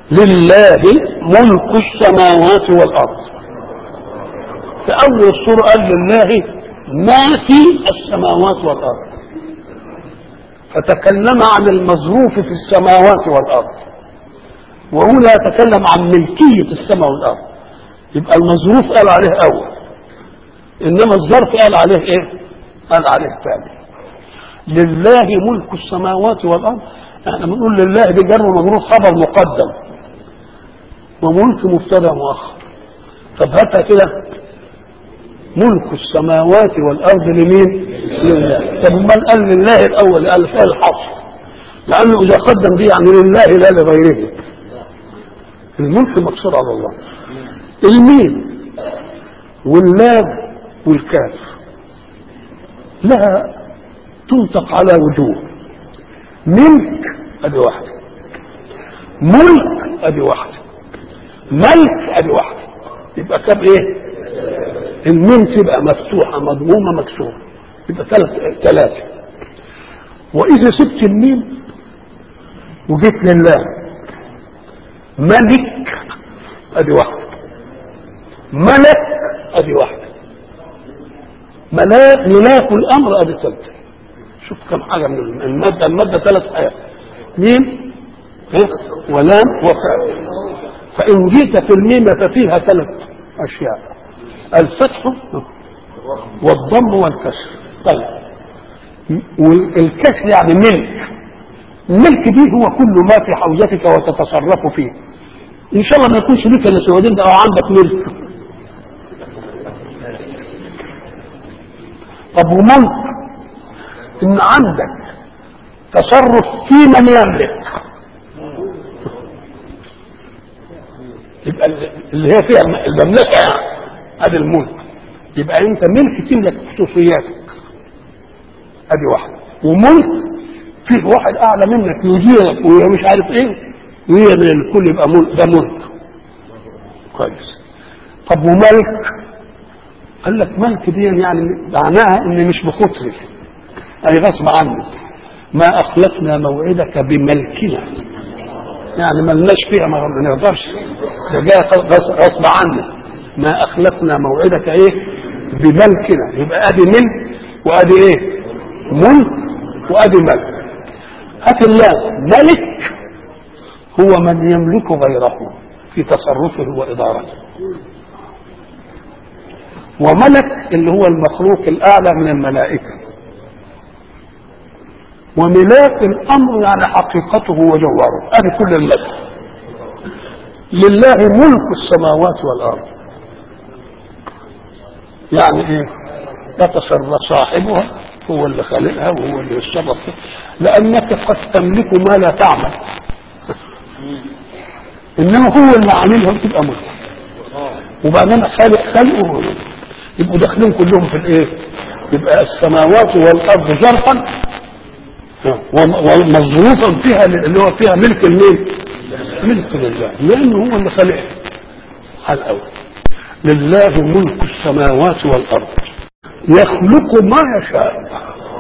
لله ملك السماوات والارض في اول السوره قال لله ما في السماوات والارض فتكلم عن المظروف في السماوات والارض وهنا يتكلم عن ملكيه السماء والارض يبقى المظروف قال عليه اول انما الظرف قال عليه ايه قال عليه ثاني لله ملك السماوات والارض احنا بنقول لله بجر ومجرور خبر مقدم وملك مبتدا مؤخر طب هاتها كده ملك السماوات والارض لمين؟ لله طب امال قال لله الاول قال فيها الحصر لانه اذا قدم دي يعني لله لا لغيره الملك مقصور على الله الميم واللام والكاف لها تنطق على وجوه ملك ادي واحده ملك ادي واحده ملك ادي واحده يبقى كام ايه الميم تبقى مفتوحه مضمومه مكسوره يبقى ثلاث ثلاثه واذا سبت الميم وجيت لله ملك ادي واحده ملك ادي واحده ملاك ملاك الامر ادي ثالثه شوف كم حاجه من الماده الماده ثلاث حاجات ميم إيه؟ ولام وفاء فان جيت في الميم ففيها ثلاث اشياء الفتح والضم والكسر طيب والكسر يعني ملك الملك دي هو كل ما في حوزتك وتتصرف فيه ان شاء الله ما يكونش لك الا سوادين ده او عندك ملك طب وملك ان عندك تصرف في من يملك يبقى اللي هي فيها المملكه يعني ادي الملك يبقى انت ملك تملك خصوصياتك ادي واحده وملك فيه واحد اعلى منك يديرك ومش عارف ايه وهي من الكل يبقى ملك ده ملك كويس طب وملك قال لك ملك دي يعني معناها ان مش بخطري اي غصب عنك ما اخلفنا موعدك بملكنا يعني ما لناش فيها ما نقدرش ده جاي غصب عنك ما اخلفنا موعدك ايه بملكنا يبقى ادي ملك وادي ايه ملك وادي ملك هات الله ملك هو من يملك غيره في تصرفه وادارته وملك اللي هو المخلوق الاعلى من الملائكه وملاك الامر يعني حقيقته وجوهره هذه كل الملك لله ملك السماوات والارض يعني ايه يتصرف صاحبها هو اللي خالقها وهو اللي يتصرف فيها لانك قد تملك ما لا تعمل انما هو اللي عاملها وتبقى ملك وبعدين خالق خلقه يبقوا داخلين كلهم في الايه يبقى السماوات والارض ظرفا ومظروفا فيها اللي هو فيها ملك الملك ملك لله لانه هو اللي خلقها على الاول لله ملك السماوات والارض يخلق ما يشاء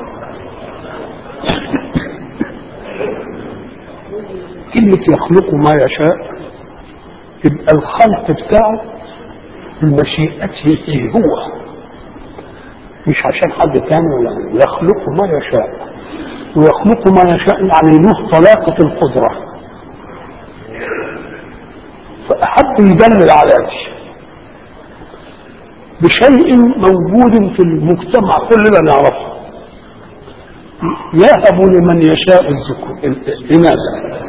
كلمة يخلق ما يشاء يبقى الخلق بتاعه بمشيئته هو مش عشان حد تاني ولا يخلق ما يشاء ويخلق ما يشاء يعني له طلاقة القدرة فأحب يدلل على شيء بشيء موجود في المجتمع كلنا نعرفه يهب لمن يشاء الذكور الإناث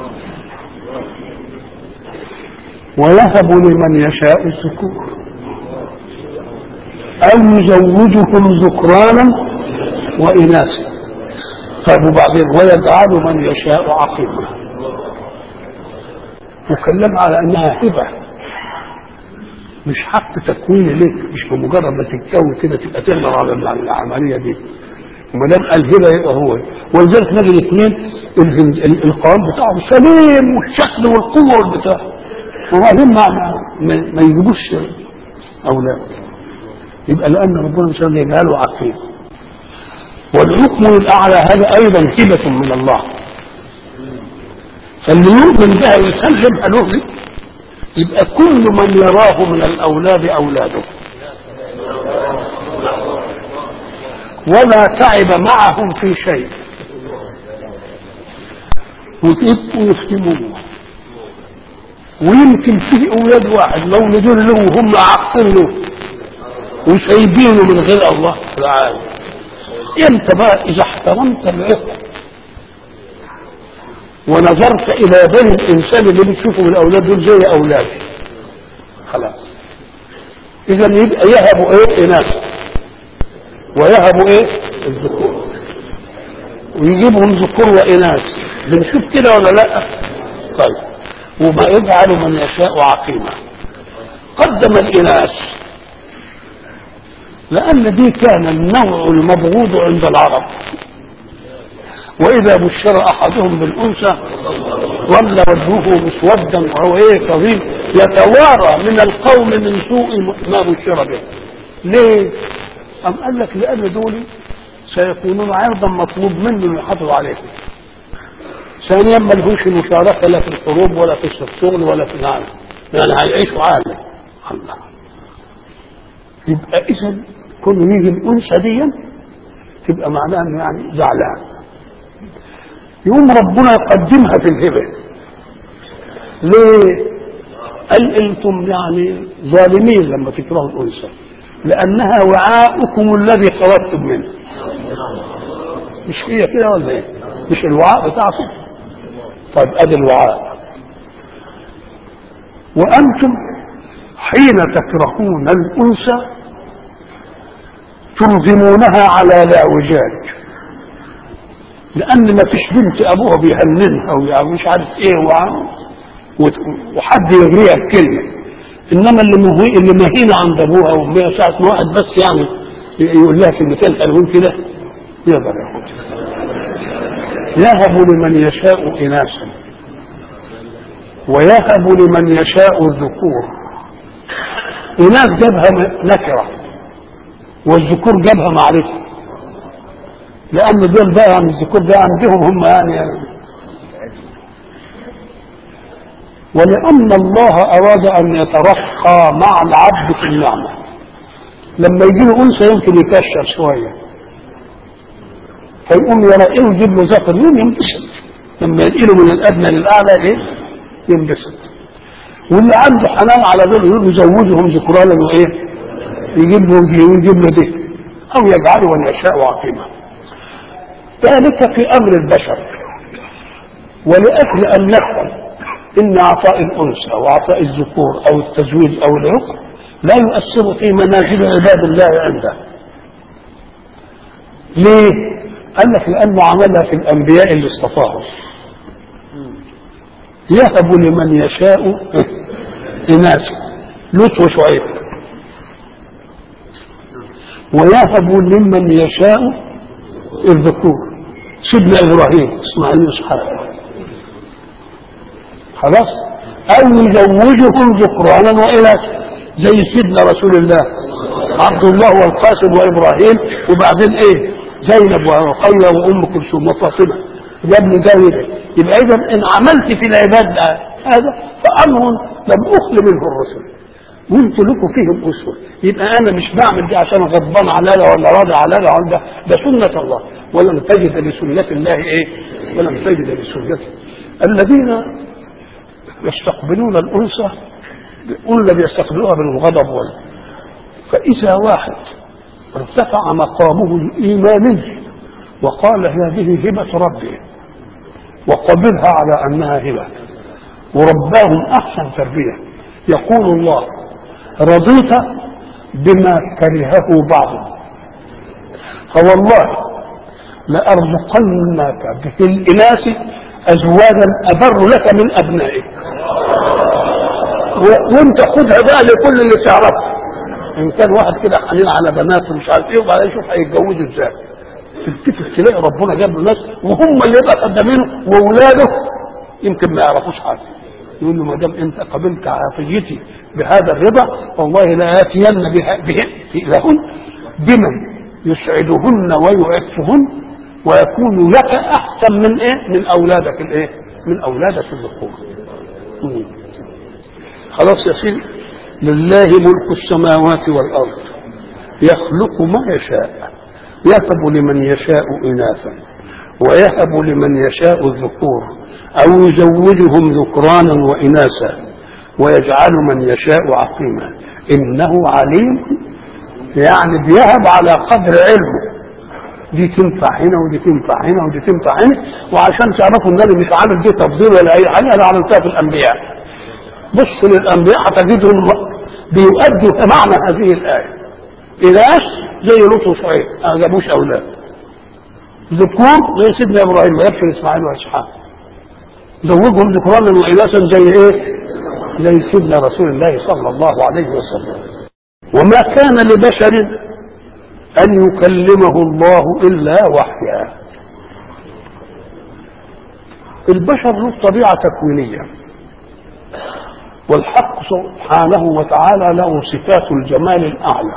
ويهب لمن يشاء الذكور أو يزوجهم ذكرانا وإناثا طيب وبعدين ويجعل من يشاء عقيما وكلم على انها هبه مش حق تكوين لك مش بمجرد ما تتكون كده تبقى تقدر على العمليه دي وما دام قال هبه يبقى هو ولذلك نجد اثنين القوام بتاعهم سليم والشكل والقوه والبتاع وبعدين ما ما, ما يجيبوش اولاد يبقى لان ربنا مش يجعله عقيم والحكم الاعلى هذا ايضا هبه من الله فاللي يؤمن بها ويسلمها له يبقى كل من يراه من الاولاد اولاده ولا تعب معهم في شيء ويبقوا يفتنوه ويمكن فيه اولاد واحد مولودين له وهم عاقين له وسايبينه من غير الله تعالى انت بقى اذا احترمت العقل ونظرت الى بني الانسان اللي بتشوفه من الاولاد دول زي اولادي خلاص اذا يبقى يهبوا ايه اناث ويهبوا ايه الذكور ويجيبهم ذكور واناث بنشوف كده ولا لا طيب وما يجعل من يشاء عقيما قدم الاناث لان دي كان النوع المبغوض عند العرب واذا بشر احدهم بالانثى ظل وجهه مسودا وهو ايه كظيم يتوارى من القوم من سوء ما بشر به ليه ام قال لك لان دول سيكونون عرضا مطلوب منه انه يحافظ عليهم ثانيا ما لهوش المشاركه لا في الحروب ولا في الشغل ولا في العالم يعني هيعيشوا عالم الله يبقى اذا كل يجي الانثى دي تبقى معناها انه يعني زعلان يقوم ربنا يقدمها في الهبه ليه؟ قال انتم يعني ظالمين لما تكرهوا الانثى لانها وعاؤكم الذي خرجتم منه مش هي كده ولا ايه؟ مش الوعاء بتاعكم طيب ادي الوعاء وانتم حين تكرهون الانثى تلزمونها على لا وجاج لان ما فيش بنت ابوها بيهننها او مش عارف ايه وحد يغريها بكلمه انما اللي مهي اللي مهينه عند ابوها وامها ساعه ما واحد بس يعني يقول لها كلمتين حلوين كده يقدر ياخدها يهب لمن يشاء اناثا ويهب لمن يشاء الذكور اناث جابها نكره والذكور جابها معرفه لان دول بقى يعني الذكور ده عندهم هم يعني, يعني ولان الله اراد ان يترقى مع العبد في النعمه لما يجي له انثى يمكن يكشر شويه فيقوم يلاقيه يجيب له ذكر يوم ينبسط لما ينقله من الادنى للاعلى ايه ينبسط واللي عنده حنان على دول يقول يزوجهم ذكرانا وايه يجيب له يجيب له ده او يجعله من يشاء عقيما ذلك في امر البشر ولاجل ان نفهم ان عطاء الانثى وعطاء الذكور او التزويج او العقل لا يؤثر في منازل عباد الله عنده ليه قال لك لانه عملها في الانبياء اللي اصطفاهم يهب لمن يشاء اناثا لوط وشعيب ويهب لمن يشاء الذكور سيدنا ابراهيم اسماعيل واسحاق خلاص او يزوجهم ذكرانا واناثا زي سيدنا رسول الله عبد الله والقاسم وابراهيم وبعدين ايه زينب ورقية وام كلثوم وفاطمه يا ابن جاوده يبقى اذا ان عملت في العباد هذا فامر لم اخل منه الرسل وانت لكم فيهم اسوه يبقى انا مش بعمل دي عشان غضبان عليا ولا راضي عليا ولا ده ده سنه الله ولن تجد لسنه الله ايه ولن تجد لسنته الذين يستقبلون الانثى قلنا بيستقبلوها بالغضب ولا فاذا واحد ارتفع مقامه الايماني وقال هذه هبه ربي وقبلها على انها هبه ورباهم احسن تربيه يقول الله رضيت بما كرهه بعض فوالله لأرزقنك في الإناث أزواجا أبر لك من أبنائك وانت خدها بقى لكل اللي تعرفه ان كان واحد كده حنين على بنات ومش عارف ايه وبعدين يشوف هيتجوزوا ازاي تلتفت تلاقي ربنا جاب له ناس وهم اللي يبقى خدامينه واولاده يمكن ما يعرفوش حاجه يقول له ما دام انت قبلت عافيتي بهذا الرضا والله لآتين لهن بمن يسعدهن ويعفهن ويكون لك احسن من ايه؟ من اولادك الايه؟ من أولادك الذكور مم. خلاص يا سيدي لله ملك السماوات والأرض يخلق ما يشاء يهب لمن يشاء إناثا ويهب لمن يشاء الذكور أو يزوجهم ذكرانا وإناثا ويجعل من يشاء عقيما إنه عليم يعني بيهب على قدر علمه دي تنفع هنا ودي تنفع هنا ودي تنفع هنا وعشان تعرفوا ان انا مش عامل دي تفضيل ولا اي حاجه انا عملتها في الانبياء بص للانبياء هتجدهم بيؤدوا معنى هذه الايه إناث زي لوط وشعيب ما جابوش اولاد ذكور زي سيدنا ابراهيم ما جابش اسماعيل واسحاق زوجهم ذكرانا واناثا زي ايه؟ زي سيدنا رسول الله صلى الله عليه وسلم وما كان لبشر أن يكلمه الله إلا وحيا البشر له طبيعة تكوينية والحق سبحانه وتعالى له صفات الجمال الأعلى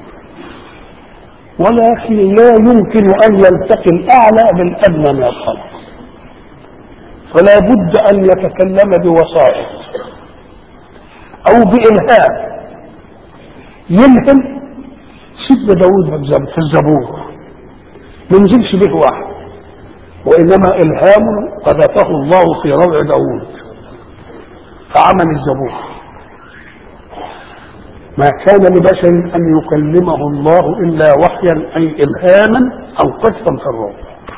ولكن لا يمكن أن يلتقي الأعلى بالأدنى من الخلق فلا بد أن يتكلم بوسائط أو بإلهام يلهم سيدنا داود في الزبور ما نزلش به واحد وإنما إلهام قذفه الله في روع داود فعمل الزبور ما كان لبشر أن يكلمه الله إلا وحيا أي إلهاما أو قذفا في الروح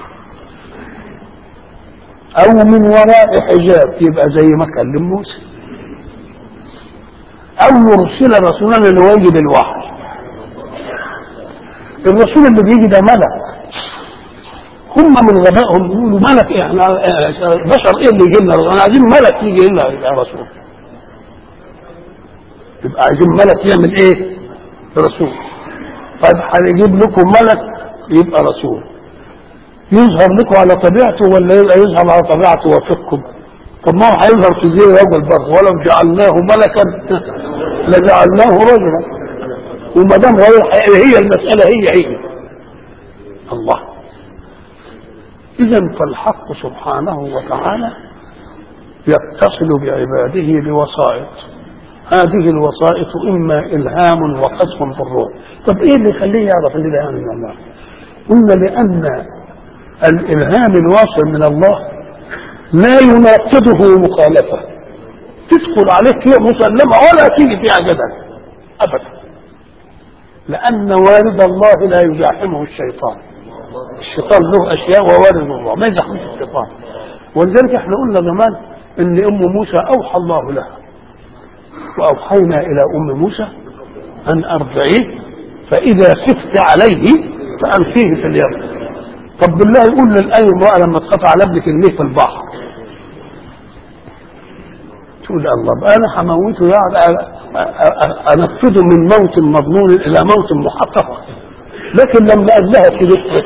أو من وراء حجاب يبقى زي ما كلم موسى أو يرسل رسولا ليوجد الوحي الرسول اللي بيجي ده ملك هم من غبائهم يقولوا ملك ايه احنا بشر ايه اللي يجي لنا احنا عايزين ملك يجي لنا يا رسول يبقى عايزين ملك يعمل ايه رسول طيب هنجيب لكم ملك يبقى رسول يظهر لكم على طبيعته ولا يبقى يظهر على طبيعته وفقكم طب ما هو هيظهر في زي رجل برضه ولو جعلناه ملكا لجعلناه رجلا وما دام هي المسألة هي هي الله إذا فالحق سبحانه وتعالى يتصل بعباده بوسائط هذه الوسائط إما إلهام وقذف بالروح طب إيه اللي يخليه يعرف أن الإلهام من الله قلنا لأن الإلهام الواصل من الله لا يناقضه مخالفة تدخل عليك هي مسلمة ولا تيجي فيها جدل أبدا لأن وارد الله لا يزاحمه الشيطان الشيطان له أشياء ووارد الله ما يزاحمش الشيطان ولذلك احنا قلنا زمان ان ام موسى اوحى الله لها واوحينا الى ام موسى ان ارضعيه فاذا خفت عليه فالقيه في اليم طب بالله يقول للاي امراه لما تخاف على ابنك ارميه في البحر تقول الله بقى انا هموته يعني انفذه من موت مضمون الى موت محقق لكن لما قال لها كده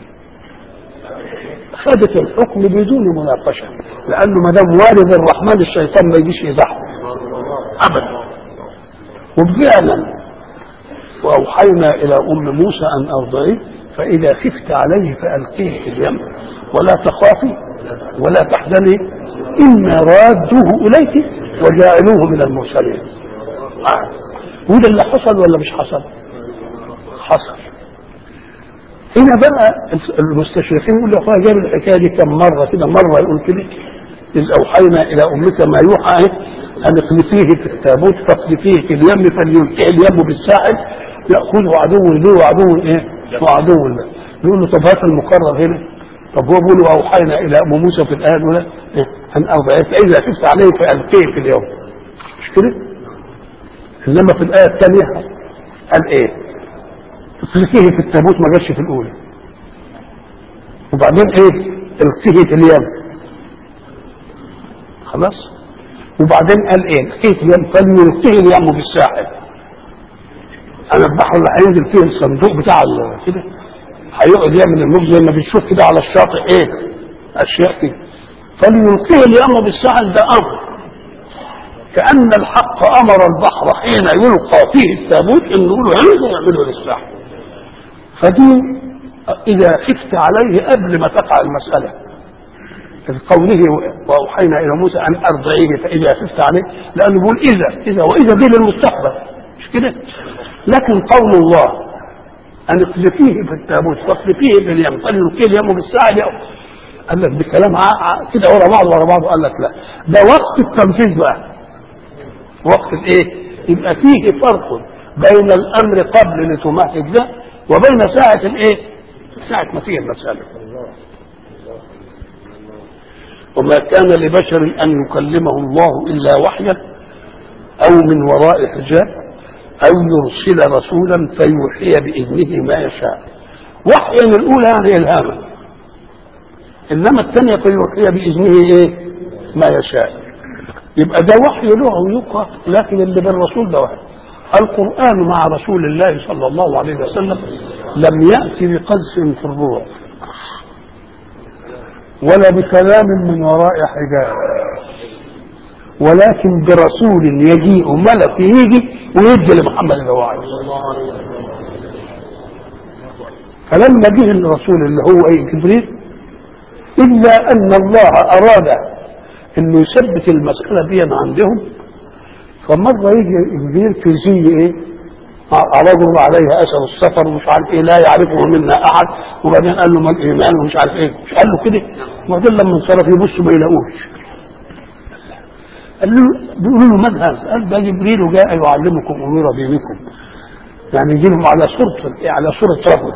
خدت الحكم بدون مناقشه لانه ما دام والد الرحمن الشيطان ما يجيش يزحف ابدا وفعلا واوحينا الى ام موسى ان ارضعيه فاذا خفت عليه فالقيه في اليم ولا تخافي ولا تحزني انا رادوه اليك وجاعلوه من المرسلين آه. وده اللي حصل ولا مش حصل حصل هنا بقى المستشرقين يقول يا اخويا جاب الحكايه دي كم مره كده مره يقول كده اذ اوحينا الى امك ما يوحى ان اقذفيه في التابوت فاقذفيه في اليم فليلقيه اليم بالساحل ياخذه عدو لي وعدو ايه؟ وعدو له يقول له طب هات المقرر هنا طب هو بيقول واوحينا الى ام موسى في الايه الاولى إيه؟ ان ارضعيه فاذا خفت عليه فالقيه في اليوم مش كده؟ انما في الايه الثانيه قال ايه؟ تفلكيه في التابوت ما جاتش في الاولى وبعدين ايه القيه في اليم خلاص وبعدين قال ايه القيه في اليم فليلقيه اليم بالساحل انا البحر اللي هينزل فيه الصندوق بتاع كده هيقعد يعمل الموج زي ما بنشوف كده على الشاطئ ايه اشياء كده فليلقيه اليم بالساحل ده امر كأن الحق أمر البحر حين يلقى فيه التابوت إنه يقول له يعمله للساحل فدي إذا خفت عليه قبل ما تقع المسألة قوله واوحينا الى موسى ان ارضعيه فاذا خفت عليه لانه بيقول اذا اذا واذا دي للمستقبل مش كده لكن قول الله ان اقذفيه في التابوت واقذفيه في اليم فليلقيه اليم بالساعه قال لك بكلام كده ورا بعض ورا بعض قال لك لا ده وقت التنفيذ بقى وقت الايه يبقى فيه فرق بين الامر قبل لتمهد ده وبين ساعه الايه ساعه ما فيه المساله وما كان لبشر ان يكلمه الله الا وحيا او من وراء حجاب او يرسل رسولا فيوحي باذنه ما يشاء وحيا الاولى يعني الهاما انما الثانيه فيوحي باذنه ايه ما يشاء يبقى ده وحي له ويقرا لكن اللي بالرسول ده وحي القران مع رسول الله صلى الله عليه وسلم لم ياتي بقذف في الروح ولا بكلام من وراء حجاب ولكن برسول يجيء ملك يجي ويدي لمحمد الوعي فلما جه الرسول اللي هو ايه جبريل الا ان الله اراد انه يثبت المساله دي عندهم فمره يجي جبريل في زي ايه رجل عليه اثر السفر ومش عارف ايه لا يعرفه منا احد وبعدين قال له ما الايمان ومش عارف ايه مش قال له كده وبعدين لما انصرف يبص ما يلاقوش قال له بيقولوا له من هذا؟ قال ده جبريل جاء يعلمكم امور دينكم يعني يجي لهم على صورة على صورة رجل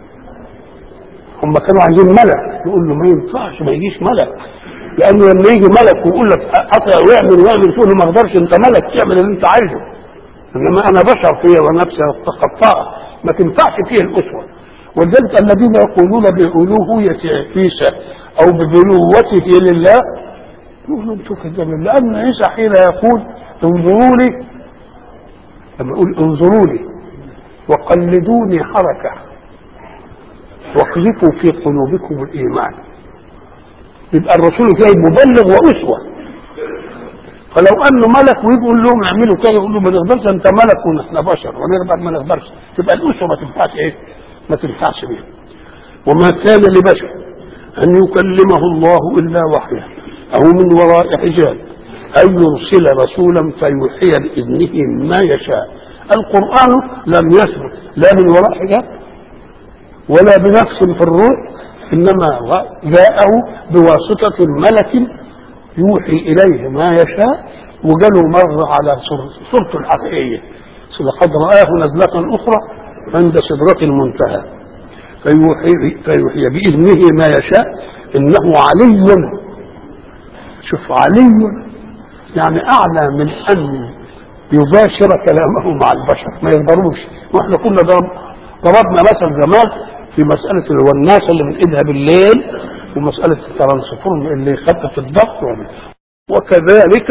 هم كانوا عايزين ملك يقول له ما ينفعش ما يجيش ملك لانه لما يجي ملك ويقول لك اطع واعمل واعمل تقول له ما اقدرش انت ملك تعمل اللي انت عايزه انما انا بشر فيا ونفسي تقطع ما تنفعش فيه الاسوه ولذلك الذين يقولون بألوهية عيسى او ببلوته لله يقولوا انتم كذابين لان عيسى حين يقول انظروا لي لما يقول انظروا لي وقلدوني حركه واقذفوا في قلوبكم الايمان يبقى الرسول جاي مبلغ واسوه فلو انه ملك ويجي يقول لهم اعملوا كذا يقول له ما نقدرش انت ملك ونحن بشر ونقدر ما نقدرش تبقى الاسوه ما تنفعش ايه؟ ما تنفعش بيها وما كان لبشر ان يكلمه الله الا وحيا او من وراء حجاب ان يرسل رسولا فيوحي باذنه ما يشاء القران لم يثبت لا من وراء حجاب ولا بنفس في الروح انما جاءه بواسطه ملك يوحي اليه ما يشاء وجاله مره على صورته الحقيقيه لقد رآه نزلة أخرى عند سدرة المنتهى فيوحي, فيوحي بإذنه ما يشاء إنه علي شوف علي يعني أعلى من أن يباشر كلامه مع البشر ما يقدروش واحنا كنا ضربنا مثل زمان في مسألة الناس اللي من إيدها بالليل ومسألة الترانسفورم اللي يخفف الضغط وكذلك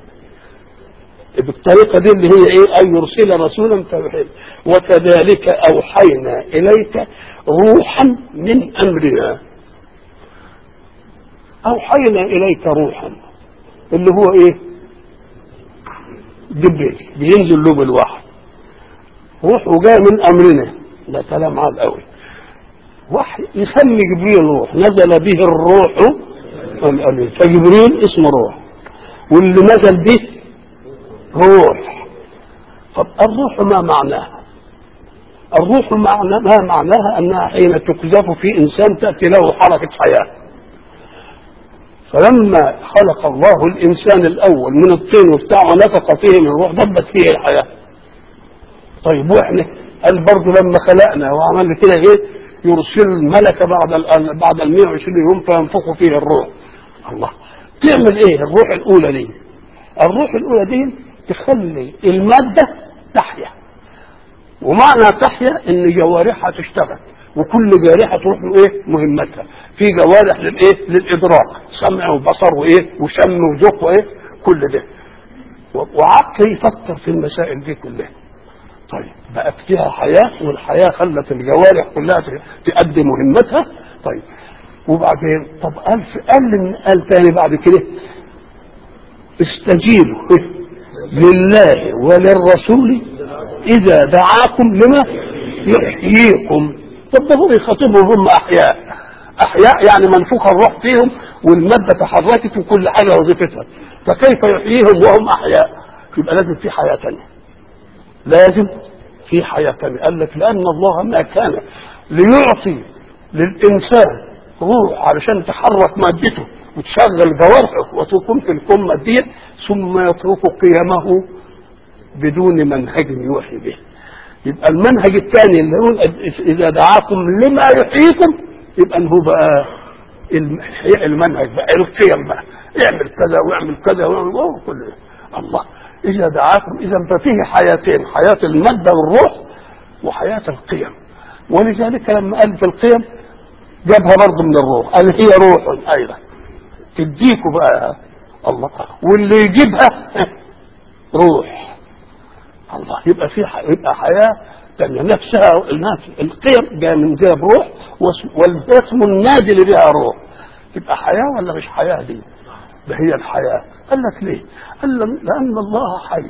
بالطريقة دي اللي هي ايه ان يرسل رسولا فيوحي وكذلك اوحينا اليك روحا من امرنا اوحينا اليك روحا اللي هو ايه جبريل بينزل له بالوحي روح وجاء من امرنا ده كلام عاد قوي وحي يسمي جبريل روح نزل به الروح الامين فجبريل اسمه روح واللي نزل به روح طب الروح ما معناها الروح معنى ما معناها انها حين تقذف في انسان تاتي له حركه حياه فلما خلق الله الانسان الاول من الطين وبتاع ونفخ فيه من الروح ضبت فيه الحياه طيب واحنا قال برضه لما خلقنا وعملنا كده ايه يرسل الملك بعد ال بعد ال 120 يوم فينفخ فيه الروح الله تعمل ايه الروح الاولى دي الروح الاولى دي تخلي الماده تحيا ومعنى تحيا ان جوارحها تشتغل وكل جارحه تروح له ايه مهمتها في جوارح للايه للادراك سمع وبصر وايه وشم وذوق وايه كل ده وعقل يفكر في المسائل دي كلها طيب بقت فيها حياه والحياه خلت الجوارح كلها تؤدي مهمتها طيب وبعدين طب قال قال قال تاني بعد كده استجيبوا لله وللرسول اذا دعاكم لما يحييكم طب ده هو يخاطبهم هم احياء احياء يعني منفوخ الروح فيهم والماده تحركت وكل حاجه وظيفتها فكيف يحييهم وهم احياء يبقى لازم في حياه ثانيه لازم في حياه ثانيه قال لك لان الله ما كان ليعطي للانسان روح علشان تحرك مادته وتشغل جوارحه وتكون في الكون ماديه ثم يترك قيمه بدون منهج يوحي به يبقى المنهج الثاني اللي هو اذا دعاكم لما يحييكم يبقى هو بقى الم- المنهج بقى القيم بقى اعمل كذا واعمل كذا واعمل أوه كل ده. الله اذا دعاكم اذا ففيه حياتين حياه الماده والروح وحياه القيم ولذلك لما قال في القيم جابها برضه من الروح قال هي روح ايضا تديكوا بقى الله واللي يجيبها روح الله يبقى في ح- يبقى حياه تانية نفسها الناس القيم جايه من جاب روح واسم- والاسم النادي اللي بها روح تبقى حياه ولا مش حياه دي؟ ده هي الحياه قال لك ليه؟ قال لك لان الله حي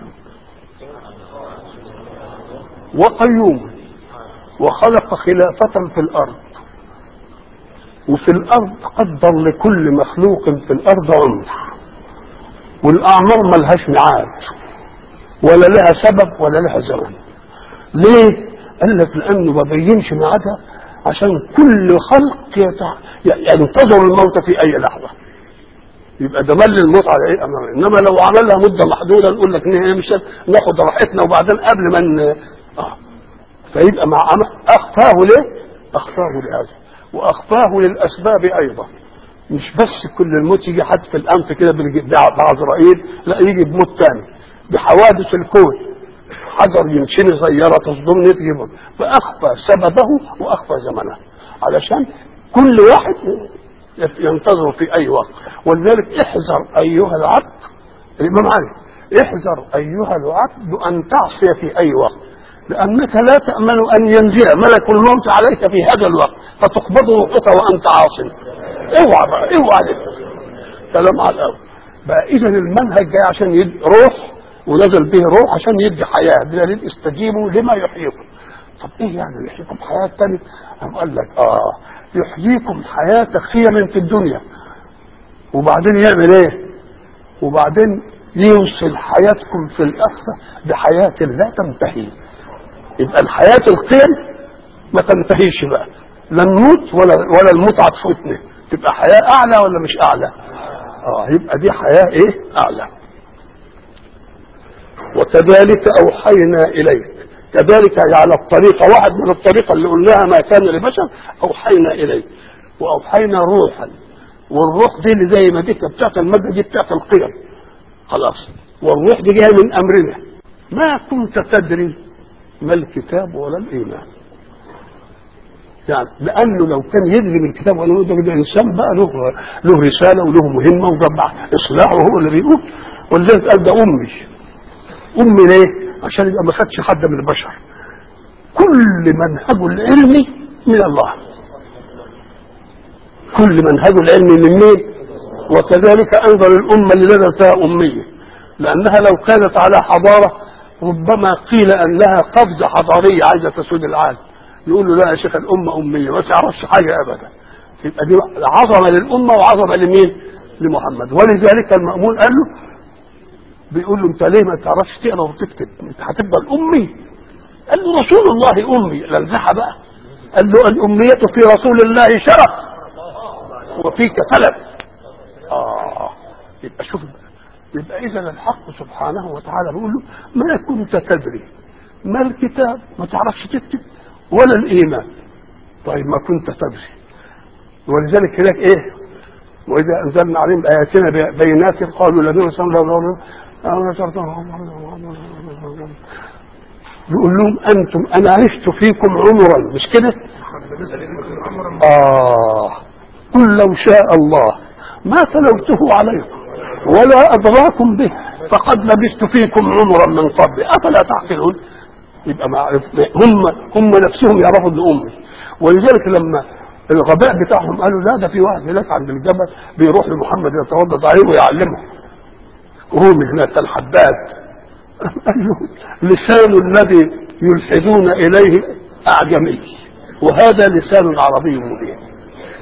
وقيوم وخلق خلافة في الأرض وفي الأرض قدر لكل مخلوق في الأرض عمر والأعمار ملهاش ميعاد ولا لها سبب ولا لها زمن ليه؟ قال لك لأنه ما بينش ميعادها عشان كل خلق يتع... ينتظر الموت في أي لحظة يبقى ده مل الموت على ايه امامه انما لو عملها مده محدوده نقول لك إن هي مش ناخد راحتنا وبعدين قبل ما ن... اه فيبقى مع عم- اخفاه ليه؟ اخفاه لهذا واخفاه للاسباب ايضا مش بس كل الموت يجي حد في الانف كده بالج- بع- بعزرائيل لا يجي بموت تاني بحوادث الكون حجر ينشني سيارة تصدمني تجيبه فأخفى سببه وأخفى زمنه علشان كل واحد ينتظر في أي وقت ولذلك احذر أيها العبد الإمام علي احذر أيها العبد أن تعصي في أي وقت لأنك لا تأمن أن ينزل ملك الموت عليك في هذا الوقت فتقبض روحك وأنت عاص اوعى بقى اوعى لك كلام على الأول بقى إذا المنهج جاي عشان يدي روح ونزل به روح عشان يدي حياة بدليل استجيبوا لما يحييكم طب ايه يعني يحييكم حياة تانية قام قال لك اه يحييكم حياة خيم في الدنيا وبعدين يعمل ايه وبعدين يوصل حياتكم في الآخرة بحياة لا تنتهي يبقى الحياة القيم ما تنتهيش بقى لا نموت ولا ولا المتعة تفوتنا تبقى حياة أعلى ولا مش أعلى؟ اه يبقى دي حياة إيه؟ أعلى وكذلك أوحينا إليك كذلك على الطريقة واحد من الطريقة اللي قلناها ما كان لبشر أوحينا إليك وأوحينا روحا والروح دي اللي زي ما دي بتاعت المادة دي بتاعت القيم خلاص والروح دي جاية من أمرنا ما كنت تدري ما الكتاب ولا الإيمان يعني لأنه لو كان يدري من الكتاب ولا الإيمان ده الإنسان بقى له له رسالة وله مهمة وجمع إصلاحه هو اللي بيقول ولذلك قال ده أمي أمي ليه؟ عشان يبقى ما خدش حد من البشر كل منهجه العلمي من الله كل منهجه العلمي من مين؟ وكذلك أيضا الأمة اللي نزل فيها أمية لأنها لو كانت على حضارة ربما قيل أن لها قفزة حضارية عايزة تسود العالم يقول له لا يا شيخ الأمة أمية ما تعرفش حاجة أبدا يبقى دي عظمة للأمة وعظمة لمين؟ لمحمد ولذلك المأمون قال له بيقول له انت ليه ما تعرفش تقرا وتكتب انت هتفضل امي قال له رسول الله امي لنزحها بقى قال له الاميه في رسول الله شرف وفيك تلف اه يبقى شوف يبقى اذا الحق سبحانه وتعالى بيقول له ما كنت تدري ما الكتاب ما تعرفش تكتب ولا الايمان طيب ما كنت تدري ولذلك هناك ايه واذا انزلنا عليهم اياتنا بينات قالوا الذين صلوا يقول لهم انتم انا عشت فيكم عمرا مش كده؟ اه قل لو شاء الله ما تلوته عليكم ولا ادراكم به فقد لبثت فيكم عمرا من قبل افلا تعقلون يبقى ما هم هم نفسهم يعرفوا ان امي ولذلك لما الغباء بتاعهم قالوا لا ده في واحد هناك عند الجبل بيروح لمحمد يتردد عليه ويعلمه رومي هناك الحداد قال له لسان الذي يلحدون اليه اعجمي وهذا لسان عربي مبين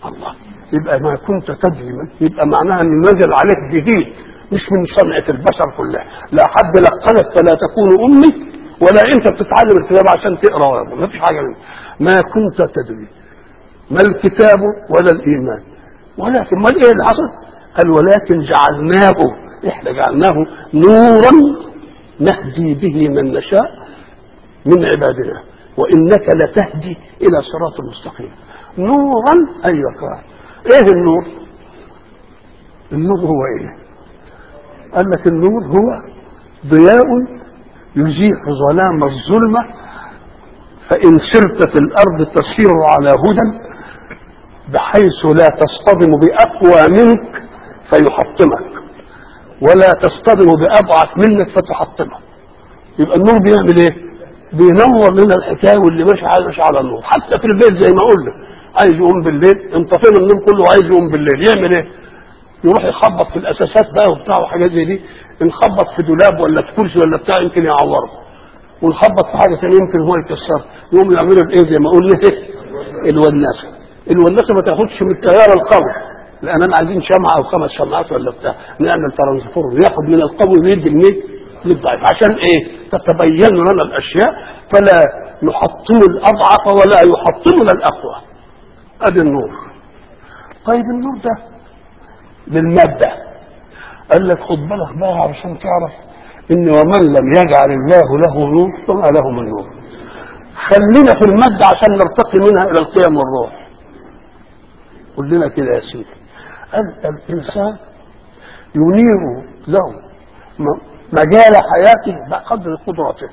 الله يبقى ما كنت تدري من يبقى معناها انه نزل عليك جديد مش من صنعة البشر كلها لا حد لقنك فلا تكون امي ولا انت بتتعلم الكتاب عشان تقرا ما فيش حاجه منه. ما كنت تدري ما الكتاب ولا الايمان ولكن ما ايه اللي حصل؟ قال ولكن جعلناه احنا جعلناه نورا نهدي به من نشاء من عبادنا وانك لتهدي الى صراط مستقيم نورا ايوه قال ايه النور النور هو ايه قال لك النور هو ضياء يزيح ظلام الظلمة فإن سرت في الأرض تسير على هدى بحيث لا تصطدم بأقوى منك فيحطمك ولا تصطدم بأضعف منك فتحطمك يبقى النور بيعمل ايه؟ بينور لنا الحكايه واللي ماشي على ماشي على النور حتى في البيت زي ما قلنا عايز يقوم بالليل انطفينا النوم كله وعايز يقوم بالليل يعمل ايه؟ يروح يخبط في الاساسات بقى وبتاع وحاجات زي دي نخبط في دولاب ولا في كرسي ولا بتاع يمكن يعوره ونخبط في حاجه ثانيه يمكن هو يكسرها يقوم يعملوا الايه زي ما قلنا ايه؟ الوناسه الوناسه ما تاخدش من التيار القوي لاننا عايزين شمعه او خمس شمعات ولا بتاع نعمل ترانسفور ياخد من القوي ويدي لمين؟ للضعيف عشان ايه؟ تتبين لنا الاشياء فلا يحطم الاضعف ولا يحطمنا الاقوى ادي النور طيب النور ده للماده قال لك خد بالك بقى علشان تعرف ان ومن لم يجعل الله له نور فما له من نور خلينا في الماده عشان نرتقي منها الى القيم والروح قل لنا كده يا سيدي قال الانسان ينير له مجال حياته بقدر قدرته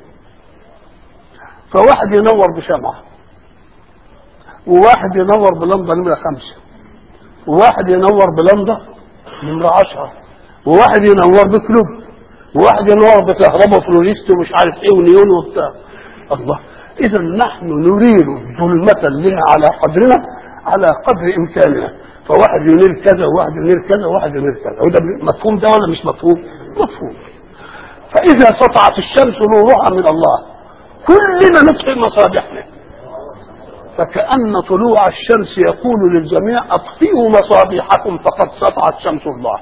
فواحد ينور بشمعة وواحد ينور بلمضة نمرة خمسة وواحد ينور بلمضة نمرة عشرة وواحد ينور بكلوب وواحد ينور بكهرباء فلوريست ومش عارف ايه ونيون وبتاع الله اذا نحن نريد ظلمة لنا على قدرنا على قدر امكاننا فواحد ينير كذا وواحد ينير كذا وواحد ينير كذا وده مفهوم ده ولا مش مفهوم؟ مفهوم فإذا سطعت الشمس نورها من الله كلنا نطفئ مصابيحنا فكأن طلوع الشمس يقول للجميع أطفئوا مصابيحكم فقد سطعت شمس الله